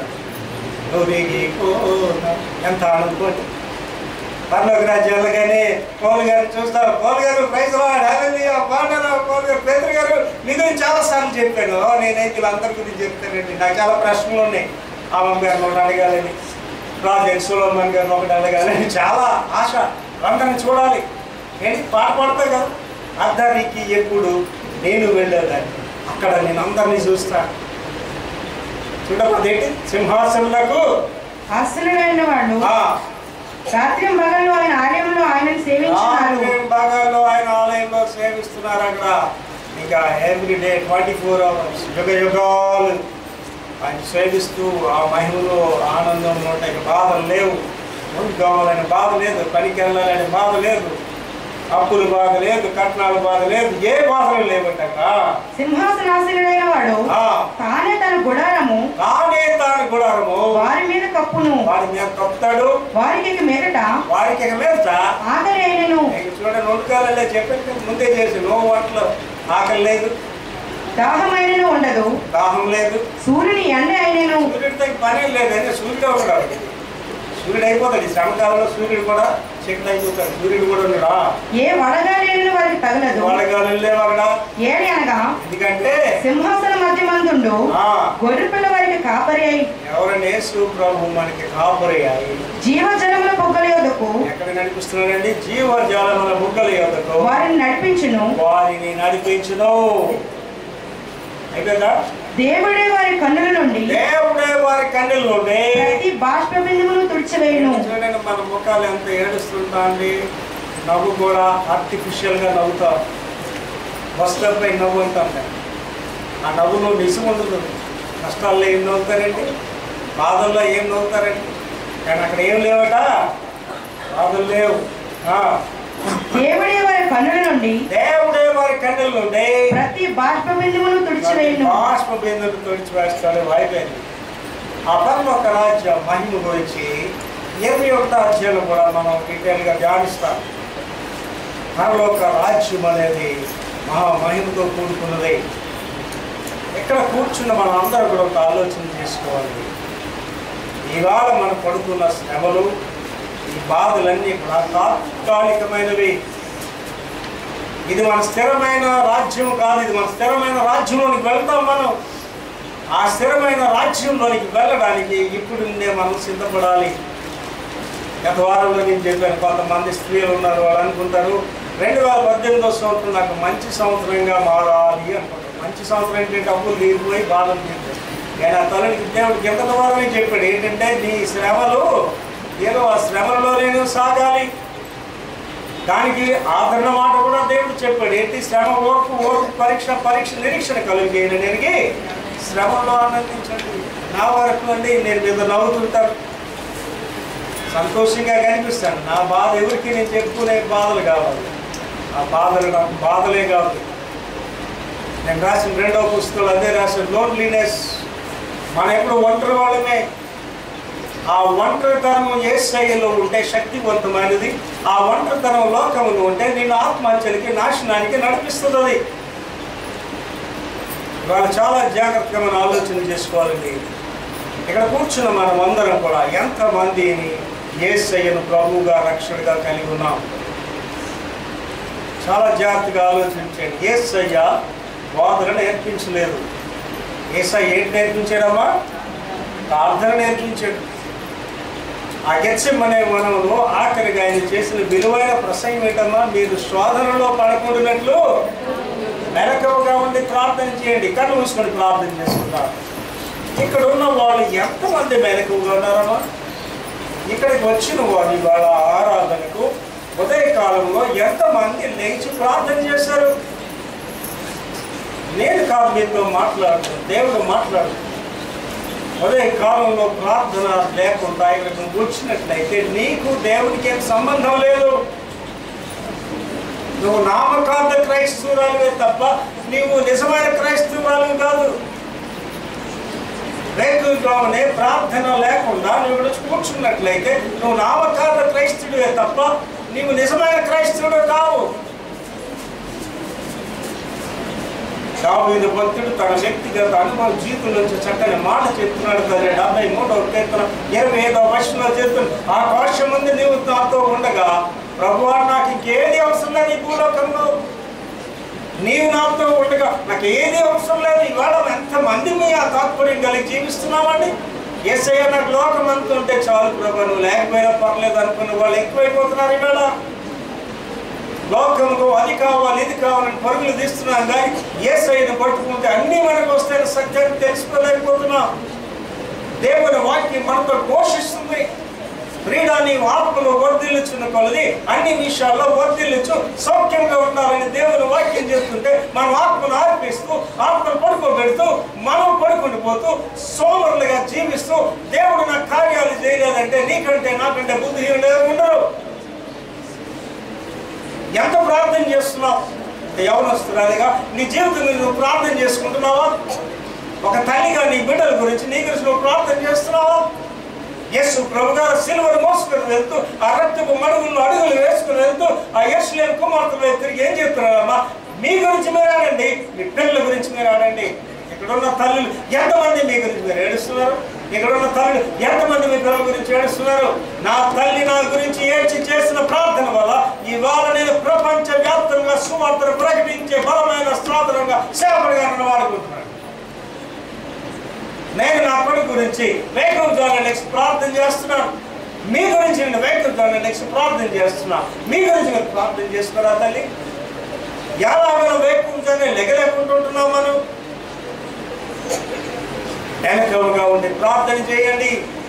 ఒరిగిపోన ఎంత ఆనందం పర్లోక రాజ్యాలుగానే పౌల్ గారు చూస్తారు పౌల్ గారు ప్రైజ్ పాడరా పౌల్ గారు పేదరు గారు మీ గురించి చాలా సార్లు చెప్పాను ఓ, నేనైతే వీళ్ళందరి గురించి చెప్తానండి నాకు చాలా ప్రశ్నలు ఉన్నాయి ఆమం గారిని ఒకటి అడగాలని రాజన్ సులోమన్ గారిని ఒకటి అడగాలని చాలా ఆశ అందరిని చూడాలి ఏంటి పాట పాడతాయి కదా అర్ధానికి ఎప్పుడు నేను వెళ్ళేదాన్ని అక్కడ నేను అందరినీ చూస్తాను చూడకపోతే ఏంటి సింహాసనులకు ఆశ్చర్యమైన వాళ్ళు ఆ, రాత్రి పగళ్ళు ఆయన ఆలయంలో ఆయనను సేవించున్నారు రాత్రి భాగాల్లో ఆయన ఆలయంలో సేవిస్తున్నారు అక్కడ ఇంకా every day twenty four hours యుగ యుగాలు ఆయన సేవిస్తూ ఆ మహిమలో ఆనందంలో ఉంటాయి ఇక బాధలు లేవు ముందు కావాలని బాధ లేదు పనికి వెళ్ళాలని బాధ లేదు అప్పులు బాధ లేదు కట్నాలు బాధ లేదు ఏ బాధలు లేవంట అక్కడ సింహాసనాసనుడైన వాడు ఆ, తానే తన గుడారము తానే తాను గుడారము వారి మీద కప్పును వారి మీద కప్పుతాడు వారికి ఇక మీదట వారికి ఇక మీద ఆకలి అయినను నీకు చూడండి రెండు కాలంలో చెప్పండి ముందే చేసి నో వంటలు ఆకలి లేదు దాహమైనను ఉండదు దాహం లేదు సూర్యుని ఎండ అయినను సూర్యుడితో పని లేదు అంటే సూర్యుడు ఉన్నాడు సూర్యుడు అయిపోతాడు ఈ శ్రమకాలంలో సూర్యుడు కూడా చెట్లు అయిపోతాడు సూర్యుడు కూడా ఉన్నాడా ఏ వడగాలి వారికి తగలదు వాళ్ళగాలు లేవు అక్కడ ఏడి అనగా ఎందుకంటే సింహాసన మధ్య మందుండు ఆ, గొర్రెపిల్ల వారికి కాపరి అయి ఎవరైనా యేసు ప్రభు మనకి కాపురయ్యాయి జీవజలముల పొగ్గల యొద్దకు ఎక్కడ నడిపిస్తున్నాడండి జీవజాలముల బుగ్గల యొద్దకు వారిని నడిపించును వారిని నడిపించును అయిపోయిందా దేవుడే వారి కన్నుల నుండి దేవుడే వారి కన్నులు ఉండే ప్రతి బాష్ప బిందువును తుడిచివేయును చూడండి మన ముఖాలు ఎంత ఏడుస్తుంటా అండి నవ్వు కూడా ఆర్టిఫిషియల్గా నవ్వుతాం వస్తువుపై నవ్వు అంటాం కదా. ఆ నవ్వులో నిజం ఉండదు కష్టాల్లో ఏం నవ్వుతారండి బాధల్లో ఏం నవ్వుతారండి కానీ అక్కడ ఏం లేవట బాధలు లేవు ఆ, దేవుడే వారి కన్నుల నుండి దేవుడే వారి కన్నులు ఉండే ప్రతి బాష్ప బిందువును తుడిచివేయును బాష్ప బిందులు తొడిచి వేస్తాడు అయిపోయింది ఆ పరలోక రాజ్య మహిమ గురించి ఇరవై ఒకటో అధ్యాయంలో కూడా మనం డీటెయిల్గా ధ్యానిస్తాం పరలోక రాజ్యం అనేది మహా మహిమతో కూడుకున్నది ఇక్కడ కూర్చున్న మనం అందరూ కూడా ఒక ఆలోచన చేసుకోవాలి ఇవాళ మనం పడుతున్న శ్రమలు ఈ బాధలన్నీ కూడా తాత్కాలికమైనవి ఇది మన స్థిరమైన రాజ్యం కాదు ఇది మన స్థిరమైన రాజ్యంలోనికి వెళ్తాం మనం ఆ స్థిరమైన రాజ్యంలోనికి వెళ్ళడానికి ఇప్పుడు నుండే మనం సిద్ధపడాలి గత వారంలో నేను చెప్పాను కొంతమంది స్త్రీలు ఉన్నారు వాళ్ళు అనుకుంటారు రెండు వేల పద్దెనిమిదో సంవత్సరం నాకు మంచి సంవత్సరంగా మారాలి అనుకుంటారు మంచి సంవత్సరం ఏంటంటే అప్పులు తీరిపోయి బాధలు తీరిపోయి కానీ ఆ తల్లికి దేవుడు కింద వారమే చెప్పాడు ఏంటంటే నీ శ్రమలు ఏదో ఆ శ్రమలలో నేను సాగాలి దానికి ఆదరణ మాట కూడా దేవుడు చెప్పాడు ఏంటి శ్రమ ఓర్పు ఓర్పు పరీక్ష పరీక్ష నిరీక్షణ కలిగేయను నేను శ్రమలో ఆనందించండి నా వరకు అండి నేను మీద నవ్వుతుంటాను సంతోషంగా కనిపిస్తాను నా బాధ ఎవరికి నేను చెప్పుకునే బాధలు కావాలి ఆ బాధలు నాకు బాధలే కాదు నేను రాసిన రెండవ పుస్తకంలో అదే రాసిన లోన్లీనెస్ మనం ఎప్పుడు ఒంటరి వాళ్ళమే ఆ ఒంటరితనం ఏసైలో ఉంటే శక్తివంతమైనది ఆ ఒంటరితనం లోకములు ఉంటే నిన్ను ఆత్మహత్యలకి నాశనానికి నడిపిస్తుంది ఇవాళ చాలా జాగ్రత్తగా మనం ఆలోచన చేసుకోవాలండి ఇక్కడ కూర్చున్న మనం అందరం కూడా ఎంతమందిని ఏసయ్యను ప్రభువుగా రక్షణగా కలిగి ఉన్నాం చాలా జాగ్రత్తగా ఆలోచించండి ఏసయ్య బోధన నేర్పించలేదు ఏసయ్య ఏంటి నేర్పించాడమ్మా ప్రార్థన నేర్పించాడు ఆ గెచ్చం అనే మనమును ఆఖరిగా ఆయన చేసిన విలువైన ప్రసంగం ఏంటమ్మా మీరు శోధనలో పడకూడనట్లు మెలకువగా ఉండి ప్రార్థన చేయండి కళ్ళు మూసుకొని ప్రార్థన చేసుకుంటారు ఇక్కడ ఉన్న వాళ్ళు ఎంతమంది మెలకువగా ఉన్నారమ్మా ఇక్కడికి వచ్చిన వాళ్ళు ఇవాళ ఆరాధనకు ఉదయకాలంలో ఎంతమంది లేచి ప్రార్థన చేశారు నేను కాదు మీతో మాట్లాడుతున్నాను దేవుడు మాట్లాడు ఉదయ కాలంలో ప్రార్థన లేకుండా ఇక్కడ నువ్వు వచ్చినట్లయితే నీకు దేవునికి ఏం సంబంధం లేదు నువ్వు నామకాంత క్రైస్తవురాలువే తప్ప నీవు నిజమైన క్రైస్తవురాలు కాదు రేకులోనే ప్రార్థన లేకుండా నువ్వు ఇక్కడ కూర్చున్నట్లయితే నువ్వు నామకాంత క్రైస్తవుడివే తప్ప నీవు నిజమైన క్రైస్తవుడు కావు దావీదు భక్తుడు తన వ్యక్తిగత అనుభవ జీవితం నుంచి చక్కని మాట చెప్తున్నాడు కదా డెబ్బై మూడవ కీర్తన ఇరవై ఐదవ వర్షంలో చెప్తున్నాడు ఆకాశం ముందు నీవు నాతో ఉండగా ప్రభు నాకు ఇంకేది అవసరం లేదు ఈ భూలోకంలో నీవు నాతో ఉండగా నాకు ఏది అవసరం లేదు ఇవాళ ఎంతమంది మీ ఆ తాత్పర్యం కలిగి జీవిస్తున్నామండి ఏసయ్య నాకు లోకం అంత ఉంటే చాలు ప్రభు నువ్వు లేకపోయినా పర్లేదు అనుకున్న వాళ్ళు ఎక్కువైపోతున్నారు ఇవాళ లోకంలో అది కావాలి ఇది కావాలని పరుగులు తీస్తున్నాం కానీ ఏ సైడ్ పట్టుకుంటే అన్నీ మనకు వస్తాయని సత్యాన్ని తెలుసుకోలేకపోతున్నాం దేవుని వాక్యం మనతో పోషిస్తుంది క్రీడాన్ని ఆత్మలో వర్ధిల్లుచున్న కొలది అన్ని విషయాల్లో వర్ధిల్లుచు సౌఖ్యంగా ఉండాలని దేవుని వాక్యం చేస్తుంటే మనం ఆత్మను ఆర్పిస్తూ ఆత్మను పడుకోబెడుతూ మనం పడుకుంటూ పోతూ సోమరులుగా జీవిస్తూ దేవుడు నా కార్యాలు చేయలేదంటే నీకంటే నాకంటే బుద్ధిహీనులు ఎవరు ఉండరు ఎంత ప్రార్థన చేస్తున్నావు యవనస్తురాలిగా నీ జీవితం గురించి నువ్వు ప్రార్థన చేసుకుంటున్నావా ఒక తల్లిగా నీ బిడ్డల గురించి నీ గురించి నువ్వు ప్రార్థన చేస్తున్నావా యేసు ప్రభు గారు సిలువను మోసుకొని వెళ్తూ ఆ రక్తపు మడుగుల్లో అడుగులు వేసుకుని వెళ్తూ ఆ యశ్లేని కుమార్తెలు తిరిగి ఏం చెప్తున్నారమ్మా మీ గురించి మీరు ఆడండి మీ పిల్లల గురించి మీరు ఆడండి ఇక్కడ ఉన్న తల్లులు ఎంతమంది మీ గురించి మీరు ఏడుస్తున్నారు ఇక్కడ ఉన్న తల్లులు ఎంతమంది మీ పిల్లల గురించి ఏడుస్తున్నారు నా తల్లి నా గురించి ఏడ్చి చేసిన ప్రార్థన వల్ల ఇవాళ నేను ప్రపంచ వ్యాప్తంగా సువార్తను ప్రకటించే బలమైన స్తోత్రంగా సేవకుడిగా నన్ను వాడుకుంటున్నాను నేను నా కొడుకు గురించి వేగం ద్వారా నెక్స్ట్ ప్రార్థన చేస్తున్నాను మీ గురించి నేను వేగం ద్వారా నెక్స్ట్ ప్రార్థన చేస్తున్నా మీ గురించి మీరు ప్రార్థన చేస్తున్నారా తల్లి ఎలా మనం వేకుండానే లెగలేకుంటుంటున్నాం మనం వెనకలుగా ఉండి ప్రార్థన చేయండి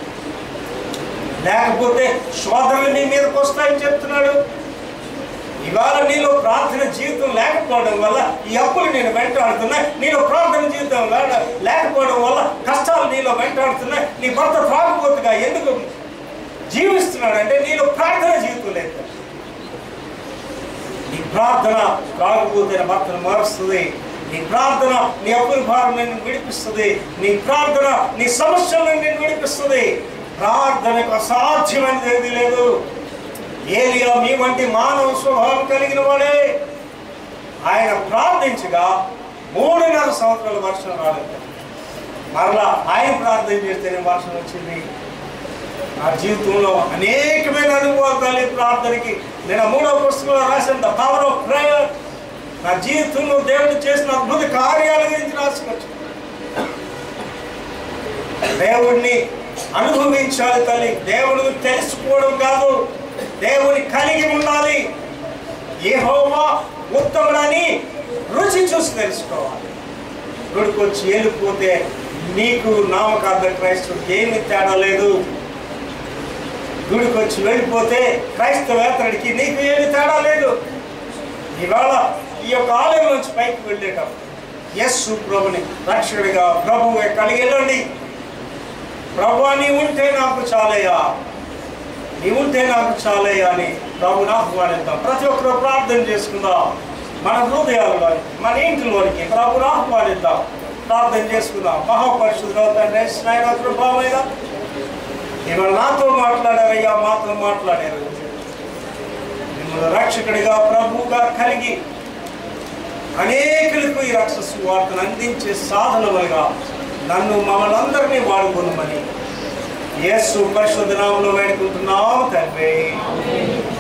లేకపోతే శోధనలు మీ మీదకి వస్తాయని చెప్తున్నాడు ఇవాళ నీలో ప్రార్థన జీవితం లేకపోవడం వల్ల ఈ అప్పులు నేను వెంటాడుతున్నా నీలో ప్రార్థన జీవితం లేక- లేకపోవడం వల్ల కష్టాలు నీలో వెంటాడుతున్నాయి నీ భర్త త్రాగబోతుగా ఎందుకు జీవిస్తున్నాడంటే నీలో ప్రార్థన జీవితం లేదు నీ ప్రార్థన త్రాగబోతున్న భర్తను మారుస్తుంది నీ ప్రార్థన నీ అప్పుల భారం నిన్ను విడిపిస్తుంది నీ ప్రార్థన నీ సమస్యల నుండి నిన్ను విడిపిస్తుంది ప్రార్థనకు అసాధ్యమైనది ఏది లేదు ఏలియా మీ వంటి మానవ స్వభావం కలిగిన వాడే ఆయన ప్రార్థించగా మూడున్నర సంవత్సరాల వర్షం రాలేదు మరలా ఆయన ప్రార్థన చేస్తేనే వర్షం వచ్చింది నా జీవితంలో అనేకమైన అనుభవాలు కలిగి ప్రార్థనకి నేను ఆ మూడవ పుస్తకంలో రాసిన ద పవర్ ఆఫ్ ప్రేయర్ నా జీవితంలో దేవుడు చేసిన అద్భుత కార్యాల గురించి రాసుకోవచ్చు దేవుణ్ణి అనుభవించాలి తల్లి దేవుడు తెలుసుకోవడం కాదు దేవుని కలిగి ఉండాలి యెహోవా ఉత్తముడని రుచి చూసి తెలుసుకోవాలి గుడికొచ్చి వెళ్ళిపోతే నీకు నామకార్థ క్రైస్తవుడికి ఏమి తేడా లేదు గుడికొచ్చి వెళ్ళిపోతే క్రైస్తవేతరుడికి నీకు ఏమి తేడా లేదు ఇవాళ ఈ యొక్క ఆలయం నుంచి పైకి వెళ్ళేటప్పుడు యస్సు ప్రభుని రక్షకుడిగా ప్రభువే కలిగి వెళ్ళండి ప్రభు నీ ఉంటే నాకు చాలయ్యా నీ ఉంటే నాకు చాలయ్యా అని ప్రభుని ఆహ్వానిద్దాం ప్రతి ఒక్కరు ప్రార్థన చేసుకుందాం మన హృదయాలలోని మన ఇంటిలోనికి ప్రభుని ఆహ్వానిద్దాం ప్రార్థన చేసుకుందాం మహాపరిశుద్ధులు తండ్రి స్నాయన కృపామయ్య ఇవాళ నాతో మాట్లాడారయ్యా మాతో మాట్లాడారు మిమ్మల్ని రక్షకుడిగా ప్రభువుగా కలిగి అనేకులకు ఈ రక్ష వార్తను అందించే సాధనలుగా నన్ను మమ్మల్ని అందరినీ వాడుకోనమని యేసు పరిశుద్ధ నామంలో వేడుకుంటున్నాం తండ్రి